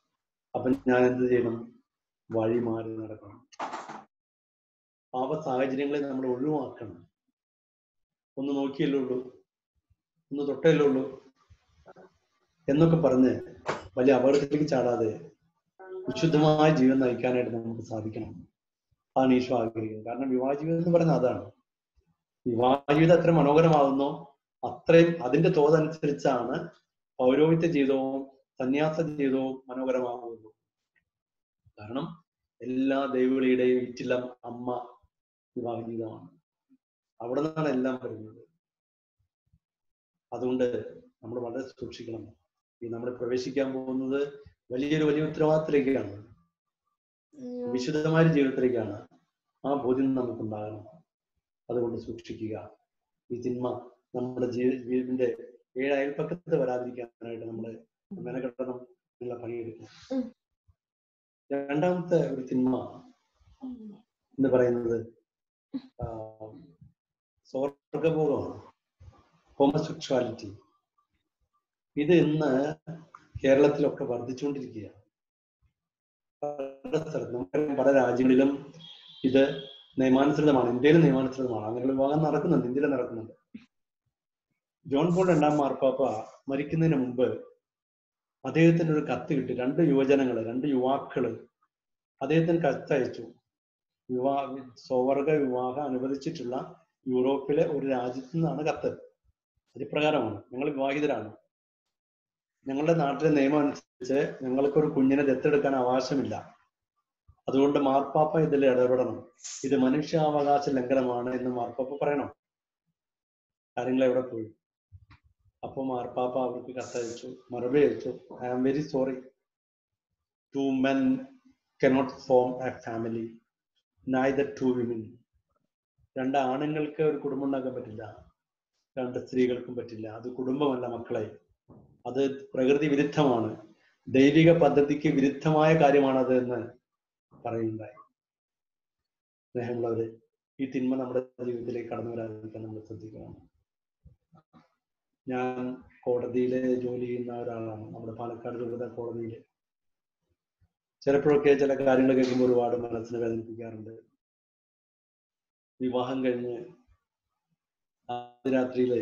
അപ്പൊ ഞാൻ എന്ത് ചെയ്യണം വഴി മാറി നടക്കണം പാപ സാഹചര്യങ്ങളെ നമ്മൾ ഒഴിവാക്കണം ഒന്ന് നോക്കിയല്ലേ ഉള്ളൂ ഒന്ന് തൊട്ടല്ലേ ഉള്ളൂ എന്നൊക്കെ പറഞ്ഞ് വലിയ അപകടത്തിലേക്ക് ചാടാതെ വിശുദ്ധമായ ജീവിതം നയിക്കാനായിട്ട് നമുക്ക് സാധിക്കണം അതാണ് ഈശോ ആഗ്രഹിക്കുന്നത് കാരണം വിവാഹ ജീവിതം എന്ന് പറയുന്നത് അതാണ് വിവാഹ ജീവിതം എത്ര മനോഹരമാകുന്നോ അത്രയും അതിന്റെ തോതനുസരിച്ചാണ് പൗരോഹിത്യ ജീവിതവും സന്യാസ ജീവിതവും മനോഹരമാകുന്നത് കാരണം എല്ലാ ദൈവവിളിയുടെയും ഇറ്റിലം അമ്മ വിവാഹ ജീവിതമാണ് അവിടെ നിന്നാണ് എല്ലാം വരുന്നത് അതുകൊണ്ട് നമ്മൾ വളരെ സൂക്ഷിക്കണം ഈ നമ്മൾ പ്രവേശിക്കാൻ പോകുന്നത് വലിയൊരു വലിയ ഉത്തരവാദിത്തത്തിലേക്കാണ് വിശുദ്ധമായ ഒരു ജീവിതത്തിലേക്കാണ് ആ ബോധ്യം നമുക്കുണ്ടാകണം അതുകൊണ്ട് സൂക്ഷിക്കുക ഈ തിന്മ നമ്മുടെ ജീവി ജീവിതത്തിന്റെ ഏഴ് അയൽപ്പക്കത്ത് വരാതിരിക്കാനായിട്ട് നമ്മൾ മെനക്കെട്ടണം എന്നുള്ള പണിയെടുക്കണം രണ്ടാമത്തെ ഒരു തിന്മ എന്ന് പറയുന്നത് ആ, സ്വർഗബോധമാണ് ഹോമസെക്ഷുവാലിറ്റി ഇത് ഇന്ന് കേരളത്തിലൊക്കെ വർദ്ധിച്ചുകൊണ്ടിരിക്കുകയാണ് പല സ്ഥലത്തും നമുക്കറിയാം പല രാജ്യങ്ങളിലും ഇത് നിയമാനുസൃതമാണ് ഇന്ത്യയിൽ നിയമാനുസൃതമാണ് അങ്ങനെ വിവാഹം നടക്കുന്നുണ്ട് ഇന്ത്യയിൽ നടക്കുന്നുണ്ട് ജോൺ പോൾ രണ്ടാം മാർപ്പാപ്പ മരിക്കുന്നതിന് മുമ്പ് അദ്ദേഹത്തിന് ഒരു കത്ത് കിട്ടി രണ്ട് യുവജനങ്ങള് രണ്ട് യുവാക്കള് അദ്ദേഹത്തിന് കത്തയച്ചു വിവാഹ സ്വവർഗ വിവാഹം അനുവദിച്ചിട്ടുള്ള യൂറോപ്പിലെ ഒരു രാജ്യത്തു നിന്നാണ് കത്ത് അതിപ്രകാരമാണ് ഞങ്ങൾ വിവാഹിതരാണ് ഞങ്ങളുടെ നാട്ടിലെ നിയമം അനുസരിച്ച് ഞങ്ങൾക്ക് ഒരു കുഞ്ഞിനെ ദത്തെടുക്കാൻ അവകാശമില്ല അതുകൊണ്ട് മാർപ്പാപ്പ ഇതിൽ ഇടപെടണം ഇത് മനുഷ്യാവകാശ ലംഘനമാണ് എന്ന് മാർപ്പാപ്പ പറയണം കാര്യങ്ങൾ എവിടെ പോയി അപ്പൊ മാർപ്പാപ്പ അവർക്ക് കത്തയച്ചു മറുപടി അയച്ചു I am very sorry two men cannot form a family neither two women രണ്ട് ആണുങ്ങൾക്ക് ഒരു കുടുംബം ഉണ്ടാക്കാൻ പറ്റില്ല രണ്ട് സ്ത്രീകൾക്കും പറ്റില്ല അത് കുടുംബമല്ല മക്കളെ അത് പ്രകൃതി വിരുദ്ധമാണ് ദൈവിക പദ്ധതിക്ക് വിരുദ്ധമായ കാര്യമാണത് എന്ന് പറയുണ്ടായി സ്നേഹമുള്ളവര് ഈ തിന്മ നമ്മുടെ ജീവിതത്തിലേക്ക് കടന്നു വരാതിരിക്കാൻ നമ്മൾ ശ്രദ്ധിക്കണം ഞാൻ കോടതിയിലെ ജോലി ചെയ്യുന്ന ഒരാളാണ് നമ്മുടെ പാലക്കാട് രൂപത കോടതിയിൽ ചിലപ്പോഴൊക്കെ ചില കാര്യങ്ങൾ കേൾക്കുമ്പോൾ ഒരുപാട് മനസ്സിനെ വേദനിപ്പിക്കാറുണ്ട് വിവാഹം കഴിഞ്ഞ് രാത്രിയില്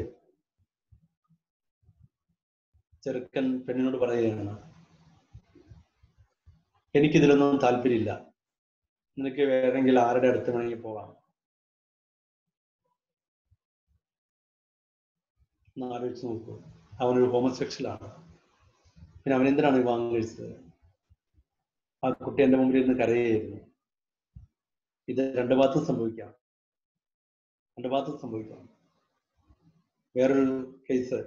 ചെറുക്കൻ പെണ്ണിനോട് പറയുകയാണ് എനിക്കിതിലൊന്നും താല്പര്യമില്ല നിനക്ക് വേണമെങ്കിൽ ആരുടെ അടുത്ത് വേണമെങ്കിൽ പോകാം ഒന്ന് ആലോചിച്ച് നോക്കൂ അവനൊരു ഹോമോസെക്ഷലാണ് പിന്നെ അവൻ എന്തിനാണ് വിവാഹം കഴിച്ചത് ആ കുട്ടി എന്റെ മുമ്പിൽ ഇരുന്ന് കരയായിരുന്നു ഇത് രണ്ട് ഭാഗത്തും സംഭവിക്കാം രണ്ട് ഭാഗത്തും സംഭവിക്കാം വേറൊരു കേസ്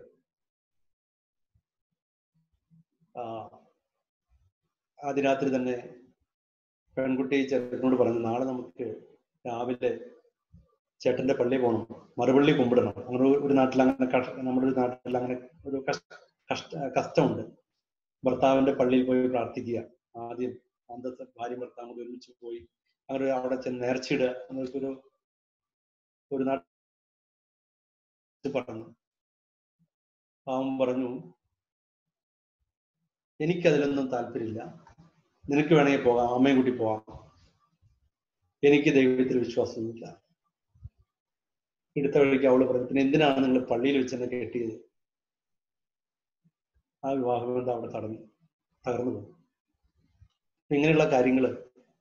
ആ ആദ്യ രാത്രി തന്നെ പെൺകുട്ടി ചേട്ടനോട് പറഞ്ഞു നാളെ നമുക്ക് രാവിലെ ചേട്ടന്റെ പള്ളിയിൽ പോകണം മറുപള്ളി കുമ്പിടണം അങ്ങനെ ഒരു- ഒരു നാട്ടിൽ അങ്ങനെ കഷ- നമ്മുടെ ഒരു നാട്ടിൽ അങ്ങനെ ഒരു കഷ്- കഷ്ട കഷ്ടമുണ്ട് ഭർത്താവിന്റെ പള്ളിയിൽ പോയി പ്രാർത്ഥിക്കുക ആദ്യം അന്തത്തെ ഭാര്യ ഭർത്താവും കൂടി ഒരുമിച്ച് പോയി അങ്ങനെ ഒരു അവിടെ ചെന്ന് നേർച്ചയിടുക എന്നൊരു ഒരു നാട്ടിൽ പറഞ്ഞു അവൻ പറഞ്ഞു എനിക്കതിലൊന്നും താല്പര്യമില്ല നിനക്ക് വേണമെങ്കിൽ പോകാം അമ്മയും കൂട്ടി പോകാം എനിക്ക് ദൈവത്തിൽ വിശ്വാസമൊന്നുമില്ല എടുത്ത വഴിക്ക് അവള് പറഞ്ഞു പിന്നെ എന്തിനാണ് നിങ്ങൾ പള്ളിയിൽ വെച്ച് എന്നെ കെട്ടിയത് ആ വിവാഹബന്ധം അവിടെ തടഞ്ഞു തകർന്നു പോകും അപ്പൊ ഇങ്ങനെയുള്ള കാര്യങ്ങള്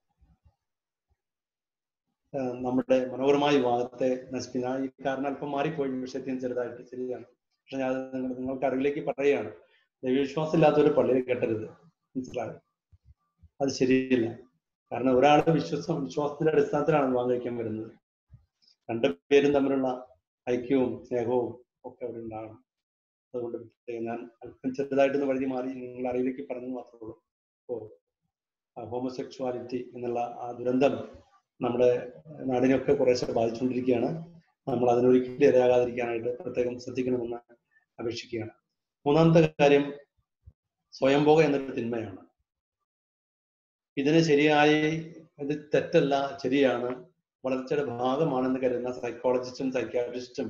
ആ, നമ്മുടെ മനോഹരമായ വിവാഹത്തെ നശിപ്പിക്കുന്ന ഈ കാരണം അല്പം മാറിപ്പോയി ഈ വിഷയത്തിൽ നിന്ന് ചെറുതായിട്ട് ശരിയാണ് പക്ഷെ ഞാൻ അത് നിങ്ങൾ നിങ്ങൾക്ക് അറിവിലേക്ക് പറയുകയാണ് ദൈവവിശ്വാസം ഇല്ലാത്തവർ പള്ളിയിൽ കെട്ടരുത് മനസ്സിലായോ അത് ശരിയില്ല കാരണം ഒരാൾ വിശ്വാസം വിശ്വാസത്തിന്റെ അടിസ്ഥാനത്തിലാണ് വിവാഹം കഴിക്കാൻ വരുന്നത് രണ്ടുപേരും തമ്മിലുള്ള ഐക്യവും സ്നേഹവും ഒക്കെ അവിടെ ഉണ്ടാകണം അതുകൊണ്ട് പ്രത്യേകം ഞാൻ അല്പം ചെറുതായിട്ടൊന്ന് വഴുതി മാറി നിങ്ങൾ അറിവിലേക്ക് പറഞ്ഞു മാത്രമേ ഉള്ളൂ ഓ ഹോമോസെക്ഷുവാലിറ്റി എന്നുള്ള ആ ദുരന്തം നമ്മുടെ നാടിനെയൊക്കെ കുറേശ്ശെ ബാധിച്ചുകൊണ്ടിരിക്കുകയാണ് നമ്മൾ അതിനൊരിക്കലും ഇരയാകാതിരിക്കാനായിട്ട് പ്രത്യേകം ശ്രദ്ധിക്കണമെന്ന് അപേക്ഷിക്കുകയാണ് മൂന്നാമത്തെ കാര്യം സ്വയംഭോഗം എന്നൊരു തിന്മയാണ് ഇതിന് ശരിയായി ഇത് തെറ്റല്ല ശരിയാണ് വളർച്ചയുടെ ഭാഗമാണെന്ന് കരുതുന്ന സൈക്കോളജിസ്റ്റും സൈക്യാട്രിസ്റ്റും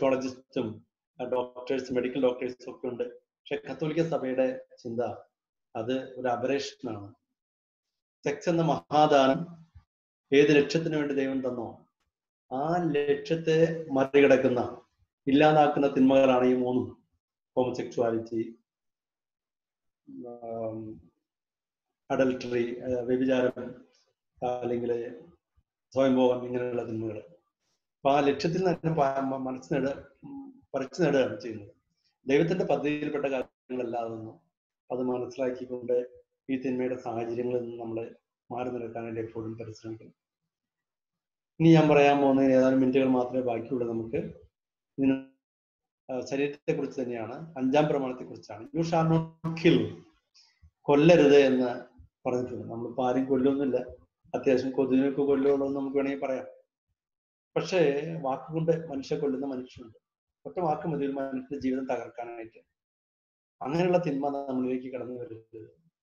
സോഷ്യോളജിസ്റ്റും ഡോക്ടേഴ്സ് മെഡിക്കൽ ഡോക്ടേഴ്സും ഒക്കെ ഉണ്ട് പക്ഷെ കത്തോലിക്ക സഭയുടെ ചിന്ത അത് ഒരു അപരേഷനാണ് സെക്സ് എന്ന മഹാദാനം ഏത് ലക്ഷ്യത്തിന് വേണ്ടി ദൈവം തന്നോ ആ ലക്ഷ്യത്തെ മറികടക്കുന്ന ഇല്ലാതാക്കുന്ന തിന്മകളാണ് ഈ മൂന്നും ഹോമസെക്ച്വാലിറ്റി അഡൽട്ടറി വ്യഭിചാരം അല്ലെങ്കിൽ സ്വയംഭോഗം ഇങ്ങനെയുള്ള തിന്മകൾ അപ്പൊ ആ ലക്ഷ്യത്തിൽ തന്നെ പ- മ- മനസ്സ് നേട പറിച്ചു നേടുകയാണ് ചെയ്യുന്നത് ദൈവത്തിന്റെ പദ്ധതിയിൽപ്പെട്ട കാര്യങ്ങളല്ലാതൊന്നും അത് മനസ്സിലാക്കിക്കൊണ്ട് ഈ തിന്മയുടെ സാഹചര്യങ്ങളിൽ നിന്ന് നമ്മൾ മാറി നിൽക്കാനായിട്ട് എപ്പോഴും പരിശ്രമിക്കണം ഇനി ഞാൻ പറയാൻ പോകുന്ന ഏതാനും മിനിറ്റുകൾ മാത്രമേ ബാക്കിയുള്ളൂ നമുക്ക് ഇതിന് ശരീരത്തെ കുറിച്ച് തന്നെയാണ് അഞ്ചാം പ്രമാണത്തെ കുറിച്ചാണ് യു ഷാർ നോട്ട് കിൽ കൊല്ലരുത് എന്ന് പറഞ്ഞിട്ടുണ്ട് നമ്മളിപ്പോ ആരും കൊല്ലൊന്നുമില്ല അത്യാവശ്യം കൊതുകിനൊക്കെ കൊല്ലുള്ളൂ എന്ന് നമുക്ക് വേണമെങ്കിൽ പറയാം പക്ഷേ വാക്കുകൊണ്ട് മനുഷ്യ കൊല്ലുന്ന മനുഷ്യരുണ്ട് ഒറ്റ വാക്ക് മതി ഒരു മനുഷ്യന്റെ ജീവിതം തകർക്കാനായിട്ട് അങ്ങനെയുള്ള തിന്മ നമ്മളിലേക്ക് കടന്നു വരുന്നത്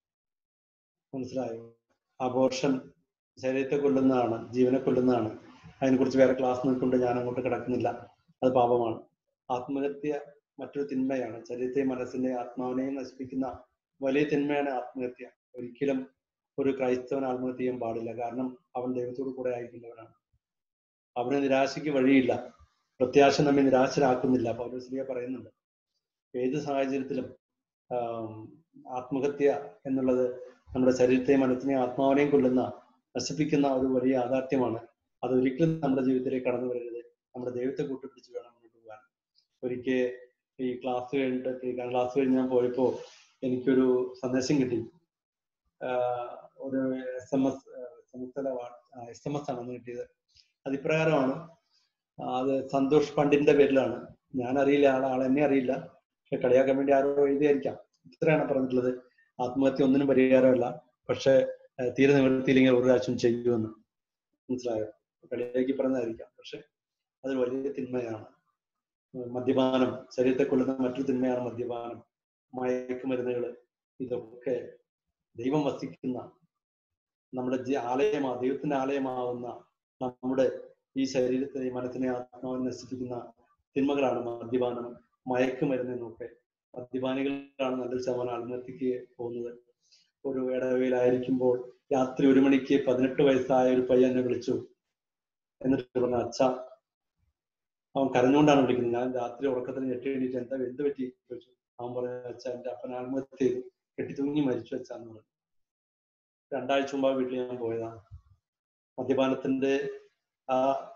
മനസ്സിലായോ അബോർഷൻ ശരീരത്തെ കൊല്ലുന്നതാണ് ജീവനെ കൊല്ലുന്നതാണ് അതിനെക്കുറിച്ച് വേറെ ക്ലാസ് നിൽക്കൊണ്ട് ഞാൻ അങ്ങോട്ട് കിടക്കുന്നില്ല അത് പാപമാണ് ആത്മഹത്യ മറ്റൊരു തിന്മയാണ് ശരീരത്തെയും മനസ്സിന്റെയും ആത്മാവിനെയും നശിപ്പിക്കുന്ന വലിയ തിന്മയാണ് ആത്മഹത്യ ഒരിക്കലും ഒരു ക്രൈസ്തവൻ ആത്മഹത്യ ചെയ്യാൻ പാടില്ല കാരണം അവൻ ദൈവത്തോട് കൂടെ ആയിരിക്കുന്നവനാണ് അവന് നിരാശയ്ക്ക് വഴിയില്ല പ്രത്യാശ നമ്മെ നിരാശരാക്കുന്നില്ല പൗലോസ്ലിയ പറയുന്നുണ്ട് ഏത് സാഹചര്യത്തിലും ആം, ആത്മഹത്യ എന്നുള്ളത് നമ്മുടെ ശരീരത്തെയും മനസ്സിനെയും ആത്മാവിനെയും കൊല്ലുന്ന നശിപ്പിക്കുന്ന ഒരു വലിയ യാഥാർത്ഥ്യമാണ് അത് ഒരിക്കലും നമ്മുടെ ജീവിതത്തിലേക്ക് കടന്നു വരരുത് നമ്മുടെ ദൈവത്തെ കൂട്ടുപിടിച്ച് വേണം മുന്നോട്ട് പോകാൻ ഒരിക്കൽ ഈ ക്ലാസ് കഴിഞ്ഞിട്ട് ഈ ക്ലാസ് കഴിഞ്ഞ് ഞാൻ പോയപ്പോ എനിക്കൊരു സന്ദേശം കിട്ടി ആഹ് ഒരു S M S S M S ആണ് അന്ന് കിട്ടിയത് അത് ഇപ്രകാരമാണ് ആ, അത് സന്തോഷ് പണ്ടിന്റെ പേരിലാണ് ഞാൻ അറിയില്ല ആളെ ആൾ എന്നെ അറിയില്ല പക്ഷെ കളിയാക്കാൻ വേണ്ടി ആരോ എഴുതിയായിരിക്കാം ഇത്രയാണ് പറഞ്ഞിട്ടുള്ളത് ആത്മഹത്യ ഒന്നിനും പരിഹാരമല്ല പക്ഷെ ആ, തീരെ നിവൃത്തിയില്ലെങ്കിൽ ഒരു പ്രാവശ്യം ചെയ്യുമെന്ന് മനസ്സിലായോ കളിയാക്കി പറഞ്ഞതായിരിക്കാം പക്ഷെ അത് വലിയ തിന്മയാണ് ഉം, മദ്യപാനം ശരീരത്തെ കൊല്ലുന്ന മറ്റൊരു തിന്മയാണ് മദ്യപാനം മയക്കുമരുന്നുകൾ ഇതൊക്കെ ദൈവം വസിക്കുന്ന നമ്മുടെ ജി- ആലയമാ ദൈവത്തിന്റെ ആലയമാവുന്ന നമ്മുടെ ഈ ശരീരത്തെ ഈ മനസ്സിനെ ആത്മാവിനെ നശിപ്പിക്കുന്ന തിന്മകളാണ് മദ്യപാനം മയക്കുമരുന്ന് എന്നൊക്കെ മദ്യപാനികളാണ് നല്ലൊരു ശതമാനം ആത്മഹത്യക്ക് പോകുന്നത് ഒരു ഇടവയിലായിരിക്കുമ്പോൾ രാത്രി ഒരു മണിക്ക് പതിനെട്ട് വയസ്സായ ഒരു പയ്യൻ എന്നെ വിളിച്ചു എന്നിട്ട് പറഞ്ഞ അച്ഛ അവൻ കരഞ്ഞുകൊണ്ടാണ് വിളിക്കുന്നത് ഞാൻ രാത്രി ഉറക്കത്തിന് ഞെട്ടി എണീറ്റ് എന്താ എന്ത് പറ്റി ചോദിച്ചു അവൻ പറഞ്ഞ അച്ഛ എന്റെ അപ്പൻ ആത്മഹത്യ ചെയ്തു കെട്ടി തൂങ്ങി മരിച്ചു അച്ഛാന്ന് പറഞ്ഞു രണ്ടാഴ്ച മുമ്പ് ആ വീട്ടിൽ ഞാൻ പോയതാണ് മദ്യപാനത്തിന്റെ ആ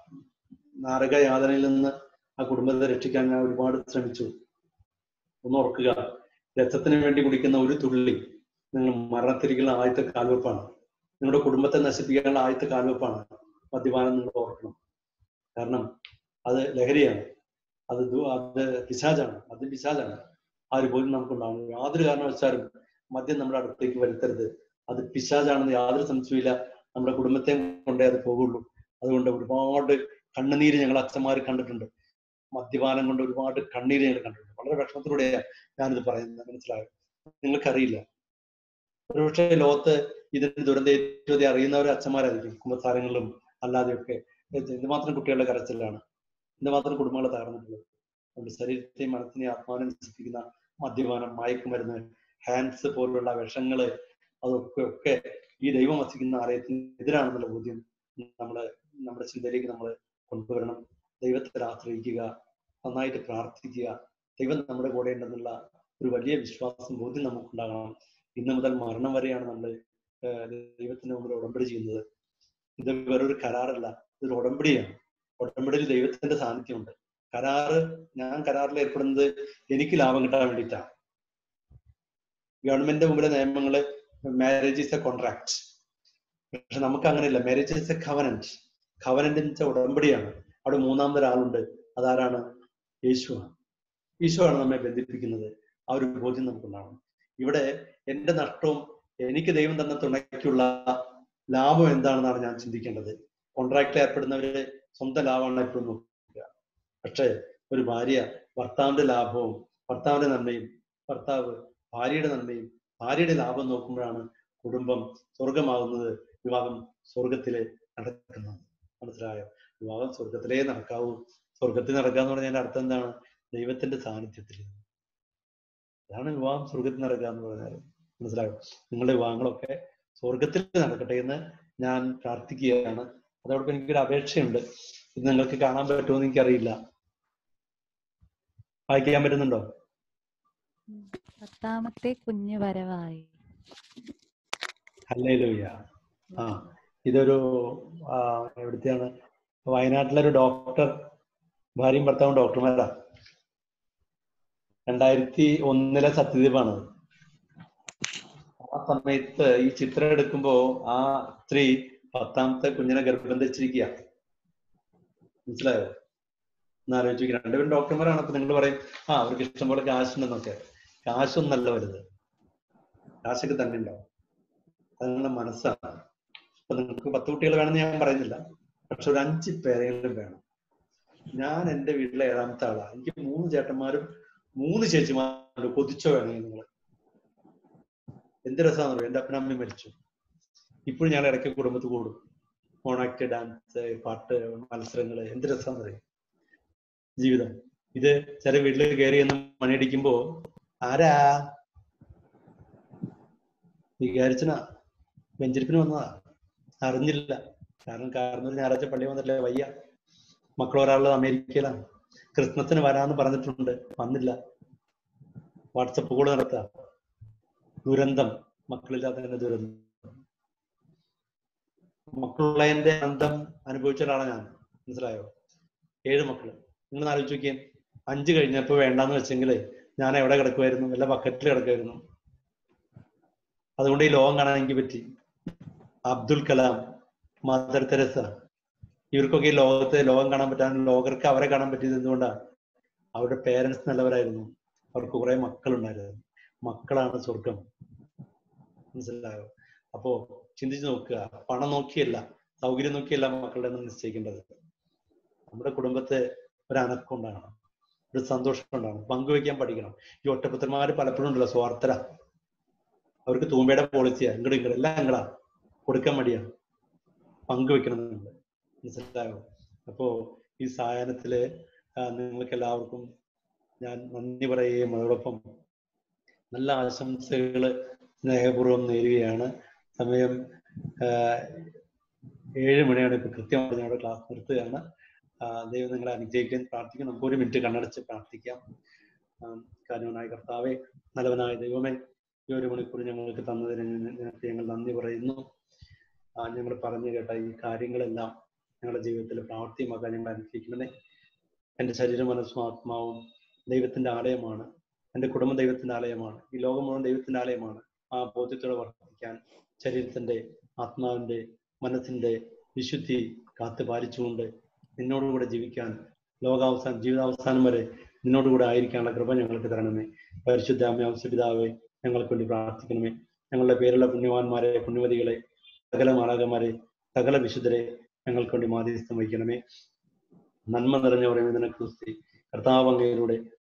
നാരക യാതനയിൽ നിന്ന് ആ കുടുംബത്തെ രക്ഷിക്കാൻ ഞാൻ ഒരുപാട് ശ്രമിച്ചു ഒന്ന് ഓർക്കുക രക്തത്തിന് വേണ്ടി കുടിക്കുന്ന ഒരു തുള്ളി നിങ്ങൾ മരണത്തിരിക്കുന്ന ആദ്യത്തെ കാൽവെപ്പാണ് നിങ്ങളുടെ കുടുംബത്തെ നശിപ്പിക്കാനുള്ള ആദ്യത്തെ കാൽവെപ്പാണ് മദ്യപാനം നിങ്ങൾ ഓർക്കണം കാരണം അത് ലഹരിയാണ് അത് ദു- അത് പിശാചാണ് മദ്യം പിശാചാണ് ആ ഒരു ബോധ്യം നമുക്കുണ്ടാകും യാതൊരു കാരണവശാലും മദ്യം നമ്മുടെ അടുത്തേക്ക് വരുത്തരുത് അത് പിശാചാണെന്ന് യാതൊരു സംശയമില്ല നമ്മുടെ കുടുംബത്തെ കൊണ്ടേ അത് പോകുള്ളൂ അതുകൊണ്ട് ഒരുപാട് കണ്ണുനീര് ഞങ്ങൾ അച്ഛന്മാർ കണ്ടിട്ടുണ്ട് മദ്യപാനം കൊണ്ട് ഒരുപാട് കണ്ണീര് ഞങ്ങൾ കണ്ടിട്ടുണ്ട് വളരെ വിഷമത്തിലൂടെയാണ് ഞാനിത് പറയുന്നത് മനസ്സിലായോ നിങ്ങൾക്കറിയില്ല ഒരുപക്ഷെ ലോകത്ത് ഇതിന്റെ ദുരന്തേറ്റവും അറിയുന്നവർ അച്ഛന്മാരായിരിക്കും കുമ്പസാരങ്ങളിലും അല്ലാതെയൊക്കെ ഇത് എന്തുമാത്രം കുട്ടികളുടെ കരച്ചിലാണ് എന്തുമാത്രം കുടുംബങ്ങളെ തകർന്നിട്ടുള്ളത് നമ്മുടെ ശരീരത്തെയും മനസ്സിനെയും ആത്മാവിനെ നശിപ്പിക്കുന്ന മദ്യപാനം മയക്കുമരുന്ന് ഹാൻഡ്സ് പോലുള്ള വിഷങ്ങള് അതൊക്കെ ഒക്കെ ഈ ദൈവം വസിക്കുന്ന ആലയത്തിന് എതിരാണെന്നുള്ള ബോധ്യം നമ്മള് നമ്മുടെ ചിന്തയിലേക്ക് നമ്മൾ കൊണ്ടുവരണം ദൈവത്തിൽ ആശ്രയിക്കുക നന്നായിട്ട് പ്രാർത്ഥിക്കുക ദൈവം നമ്മുടെ കൂടെ ഉണ്ടെന്നുള്ള ഒരു വലിയ വിശ്വാസം ബോധ്യം നമുക്കുണ്ടാകണം ഇന്ന് മുതൽ മരണം വരെയാണ് നമ്മൾ ദൈവത്തിന്റെ മുമ്പിൽ ഉടമ്പടി ചെയ്യുന്നത് ഇത് വേറൊരു കരാറല്ല ഇതൊരു ഉടമ്പടിയാണ് ഉടമ്പടിയിൽ ദൈവത്തിന്റെ സാന്നിധ്യമുണ്ട് കരാറ് ഞാൻ കരാറിൽ ഏർപ്പെടുന്നത് എനിക്ക് ലാഭം കിട്ടാൻ വേണ്ടിയിട്ടാണ് ഗവൺമെന്റിന്റെ മുമ്പിലെ നിയമങ്ങള് മാരേജ് ഇസ് എ കോൺട്രാക്ട് പക്ഷെ നമുക്ക് അങ്ങനെയല്ല marriage is a covenant covenant എന്ന് വെച്ചാൽ ഉടമ്പടിയാണ് അവിടെ മൂന്നാമതൊരാളുണ്ട് അതാരാണ് യേശുവാണ് ഈശോയാണ് നമ്മെ ബന്ധിപ്പിക്കുന്നത് ആ ഒരു ബോധ്യം നമുക്കുണ്ടാവണം ഇവിടെ എന്റെ നഷ്ടവും എനിക്ക് ദൈവം തന്ന തുണയ്ക്കുള്ള ലാഭം എന്താണെന്നാണ് ഞാൻ ചിന്തിക്കേണ്ടത് കോൺട്രാക്റ്റിൽ ഏർപ്പെടുന്നവര് സ്വന്തം ലാഭമാണ് എപ്പോഴും നോക്കുക പക്ഷേ ഒരു ഭാര്യ ഭർത്താവിന്റെ ലാഭവും ഭർത്താവിന്റെ നന്മയും ഭർത്താവ് ഭാര്യയുടെ നന്മയും ഭാര്യയുടെ ലാഭം നോക്കുമ്പോഴാണ് കുടുംബം സ്വർഗമാകുന്നത് വിവാഹം സ്വർഗത്തിലെ നടക്കുന്നത് മനസ്സിലായോ വിവാഹം സ്വർഗത്തിലേ നടക്കാവൂ സ്വർഗത്തിൽ നടക്കാന്ന് പറഞ്ഞാൽ അർത്ഥം എന്താണ് ദൈവത്തിന്റെ സാന്നിധ്യത്തിൽ അതാണ് വിവാഹം സ്വർഗത്തിൽ നടക്കുക എന്ന് പറഞ്ഞാൽ മനസ്സിലായോ നിങ്ങളുടെ വിവാഹങ്ങളൊക്കെ സ്വർഗത്തിൽ നടക്കട്ടെ എന്ന് ഞാൻ പ്രാർത്ഥിക്കുകയാണ് അതോടൊപ്പം എനിക്കൊരു അപേക്ഷയുണ്ട് ഇത് നിങ്ങൾക്ക് കാണാൻ പറ്റുമോ എന്ന് എനിക്കറിയില്ല വായിക്കാൻ പറ്റുന്നുണ്ടോ പത്താമത്തെ കുഞ്ഞ് വരവായി ഹല്ലേലൂയ ആ ഇതൊരു ആ, എവിടുത്തെയാണ് വയനാട്ടിലൊരു ഡോക്ടർ ഭാര്യയും ഭർത്താവും ഡോക്ടർമാരാ രണ്ടായിരത്തി ഒന്നിലെ സത്യദീപാണ് ആ സമയത്ത് ഈ ചിത്രം എടുക്കുമ്പോ ആ സ്ത്രീ പത്താമത്തെ കുഞ്ഞിനെ ഗർഭം ധരിച്ചിരിക്കുക മനസ്സിലായോ ഒന്ന് ആലോചിക്കുക രണ്ടുപേരും ഡോക്ടർമാരാണ് അപ്പൊ നിങ്ങൾ പറയും ആ അവർക്ക് ഇഷ്ടംപോലെ കാശുണ്ടെന്നൊക്കെ കാശൊന്നല്ല വലുത് കാശൊക്കെ തന്നെ ഉണ്ടാവും അത് നിങ്ങളുടെ മനസ്സാണ് അപ്പൊ നിങ്ങൾക്ക് പത്ത് കുട്ടികൾ വേണമെന്ന് ഞാൻ പറയുന്നില്ല പക്ഷെ ഒരു അഞ്ച് പേരെങ്കിലും വേണം ഞാൻ എന്റെ വീട്ടിലെ ഏഴാമത്തെ ആളാ എനിക്ക് മൂന്ന് ചേട്ടന്മാരും മൂന്ന് ചേച്ചിമാരും കൊതിച്ചോ വേണമെങ്കിൽ നിങ്ങൾ എന്ത് രസമാണെന്ന് പറയും എന്റെ അപ്പനമ്മയും മരിച്ചു ഇപ്പോഴും ഞങ്ങൾ ഇടയ്ക്ക് കുടുംബത്തിൽ കൂടും ഓണാക്ട് ഡാൻസ് പാട്ട് മത്സരങ്ങള് എന്ത് രസമാണെന്ന് പറയും ജീവിതം ഇത് ചില വീട്ടിൽ കയറി എന്ന് മണിയടിക്കുമ്പോ ആരാ വികാരിച്ചനാ വെഞ്ചരിപ്പിന് വന്നതാ അറിഞ്ഞില്ല കാരണം കാരണം ഒരു ഞായറാഴ്ച പള്ളി വന്നിട്ടില്ല വയ്യ മക്കൾ ഒരാളുള്ളത് അമേരിക്കയിലാണ് ക്രിസ്മസിന് വരാന്ന് പറഞ്ഞിട്ടുണ്ട് വന്നില്ല വാട്സപ്പ് കോൾ നടത്തുക ദുരന്തം മക്കളില്ലാത്തതിന്റെ ദുരന്തം മക്കളുള്ളതിന്റെ അന്തം അനുഭവിച്ച ഒരാളാണ് ഞാൻ മനസ്സിലായോ ഏഴ് മക്കള് നിങ്ങൾ ആലോചിച്ച് നോക്കിയേ അഞ്ച് കഴിഞ്ഞപ്പോ വേണ്ടാന്ന് വെച്ചെങ്കിൽ ഞാൻ എവിടെ കിടക്കുമായിരുന്നു വല്ല ബക്കറ്റിൽ കിടക്കുമായിരുന്നു അതുകൊണ്ട് ഈ ലോകം കാണാൻ എനിക്ക് പറ്റി അബ്ദുൽ കലാം മദർ തെരേസ ഇവർക്കൊക്കെ ഈ ലോകത്തെ ലോകം കാണാൻ പറ്റാൻ ലോകർക്ക് അവരെ കാണാൻ പറ്റിയത് എന്തുകൊണ്ടാണ് അവരുടെ പേരൻസ് നല്ലവരായിരുന്നു അവർക്ക് കുറെ മക്കളുണ്ടായിരുന്നു മക്കളാണ് സ്വർഗം മനസ്സിലായോ അപ്പോ ചിന്തിച്ചു നോക്കുക പണം നോക്കിയല്ല സൗകര്യം നോക്കിയല്ല മക്കളുടെ എണ്ണം നിശ്ചയിക്കേണ്ടത് നമ്മുടെ കുടുംബത്തെ ഒരു അനക്കം ഉണ്ടാകണം ഒരു സന്തോഷം ഉണ്ടാകണം പങ്കുവെക്കാൻ പഠിക്കണം ഈ ഒറ്റപ്പുത്രന്മാര് പലപ്പോഴും ഉണ്ടല്ലോ സ്വാർത്ഥര അവർക്ക് തൂമ്പയുടെ പോളിസിയാ ഇങ്ങോട്ട് ഇങ്ങോട്ട് എല്ലാം ഇങ്ങളാ കൊടുക്കാൻ മടിയാണ് പങ്കുവെക്കണം നിങ്ങൾ മനസ്സിലായോ അപ്പോ ഈ സായാഹ്നത്തില് നിങ്ങൾക്ക് എല്ലാവർക്കും ഞാൻ നന്ദി പറയുകയും അതോടൊപ്പം നല്ല ആശംസകൾ സ്നേഹപൂർവ്വം നേരുകയാണ് സമയം ആ, ഏഴ് മണിയാണ് ഇപ്പൊ കൃത്യമായി ഞങ്ങളുടെ ക്ലാസ് നിർത്തുകയാണ് ആ, ദൈവം നിങ്ങളെ അനുഗ്രഹിക്കാൻ പ്രാർത്ഥിക്കും നമുക്ക് ഒരു മിനിറ്റ് കണ്ണടച്ച് പ്രാർത്ഥിക്കാം ആ, കാരണവനായ കർത്താവെ നല്ലവനായ ദൈവമേ ഈ ഒരു മണിക്കൂർ ഞങ്ങൾക്ക് തന്നതിന് നിനക്ക് ഞങ്ങൾ നന്ദി പറയുന്നു ആ, ഞങ്ങൾ പറഞ്ഞു കേട്ട ഈ കാര്യങ്ങളെല്ലാം ഞങ്ങളുടെ ജീവിതത്തിൽ പ്രാവർത്തികമാക്കാൻ ഞങ്ങൾ അനുഗ്രഹിക്കണമേ എൻ്റെ ശരീരം മനസ്സും ആത്മാവും ദൈവത്തിന്റെ ആലയമാണ് എൻ്റെ കുടുംബം ദൈവത്തിന്റെ ആലയമാണ് ഈ ലോകം മുഴുവൻ ദൈവത്തിന്റെ ആലയമാണ് ആ ബോധ്യത്തോടെ വർദ്ധിക്കാൻ ശരീരത്തിന്റെ ആത്മാവിന്റെ മനസ്സിന്റെ വിശുദ്ധി കാത്തു പാലിച്ചുകൊണ്ട് നിന്നോടുകൂടെ ജീവിക്കാൻ ലോകാവസാനം ജീവിതാവസാനം വരെ നിന്നോടുകൂടെ ആയിരിക്കാനുള്ള കൃപ ഞങ്ങൾക്ക് തരണമേ പരിശുദ്ധ അമ്മ ഞങ്ങൾക്ക് വേണ്ടി പ്രാർത്ഥിക്കണമേ ഞങ്ങളുടെ പേരുള്ള പുണ്യവാന്മാരെ പുണ്യവതികളെ സകല മാലാകന്മാരെ സകല വിശുദ്ധരെ ഞങ്ങൾക്ക് വേണ്ടി മാധ്യസ്ഥം വഹിക്കണമേ നന്മ നിറഞ്ഞവരെ നിനക്ക് സ്തുതി കർത്താവ് അങ്ങയിലൂടെ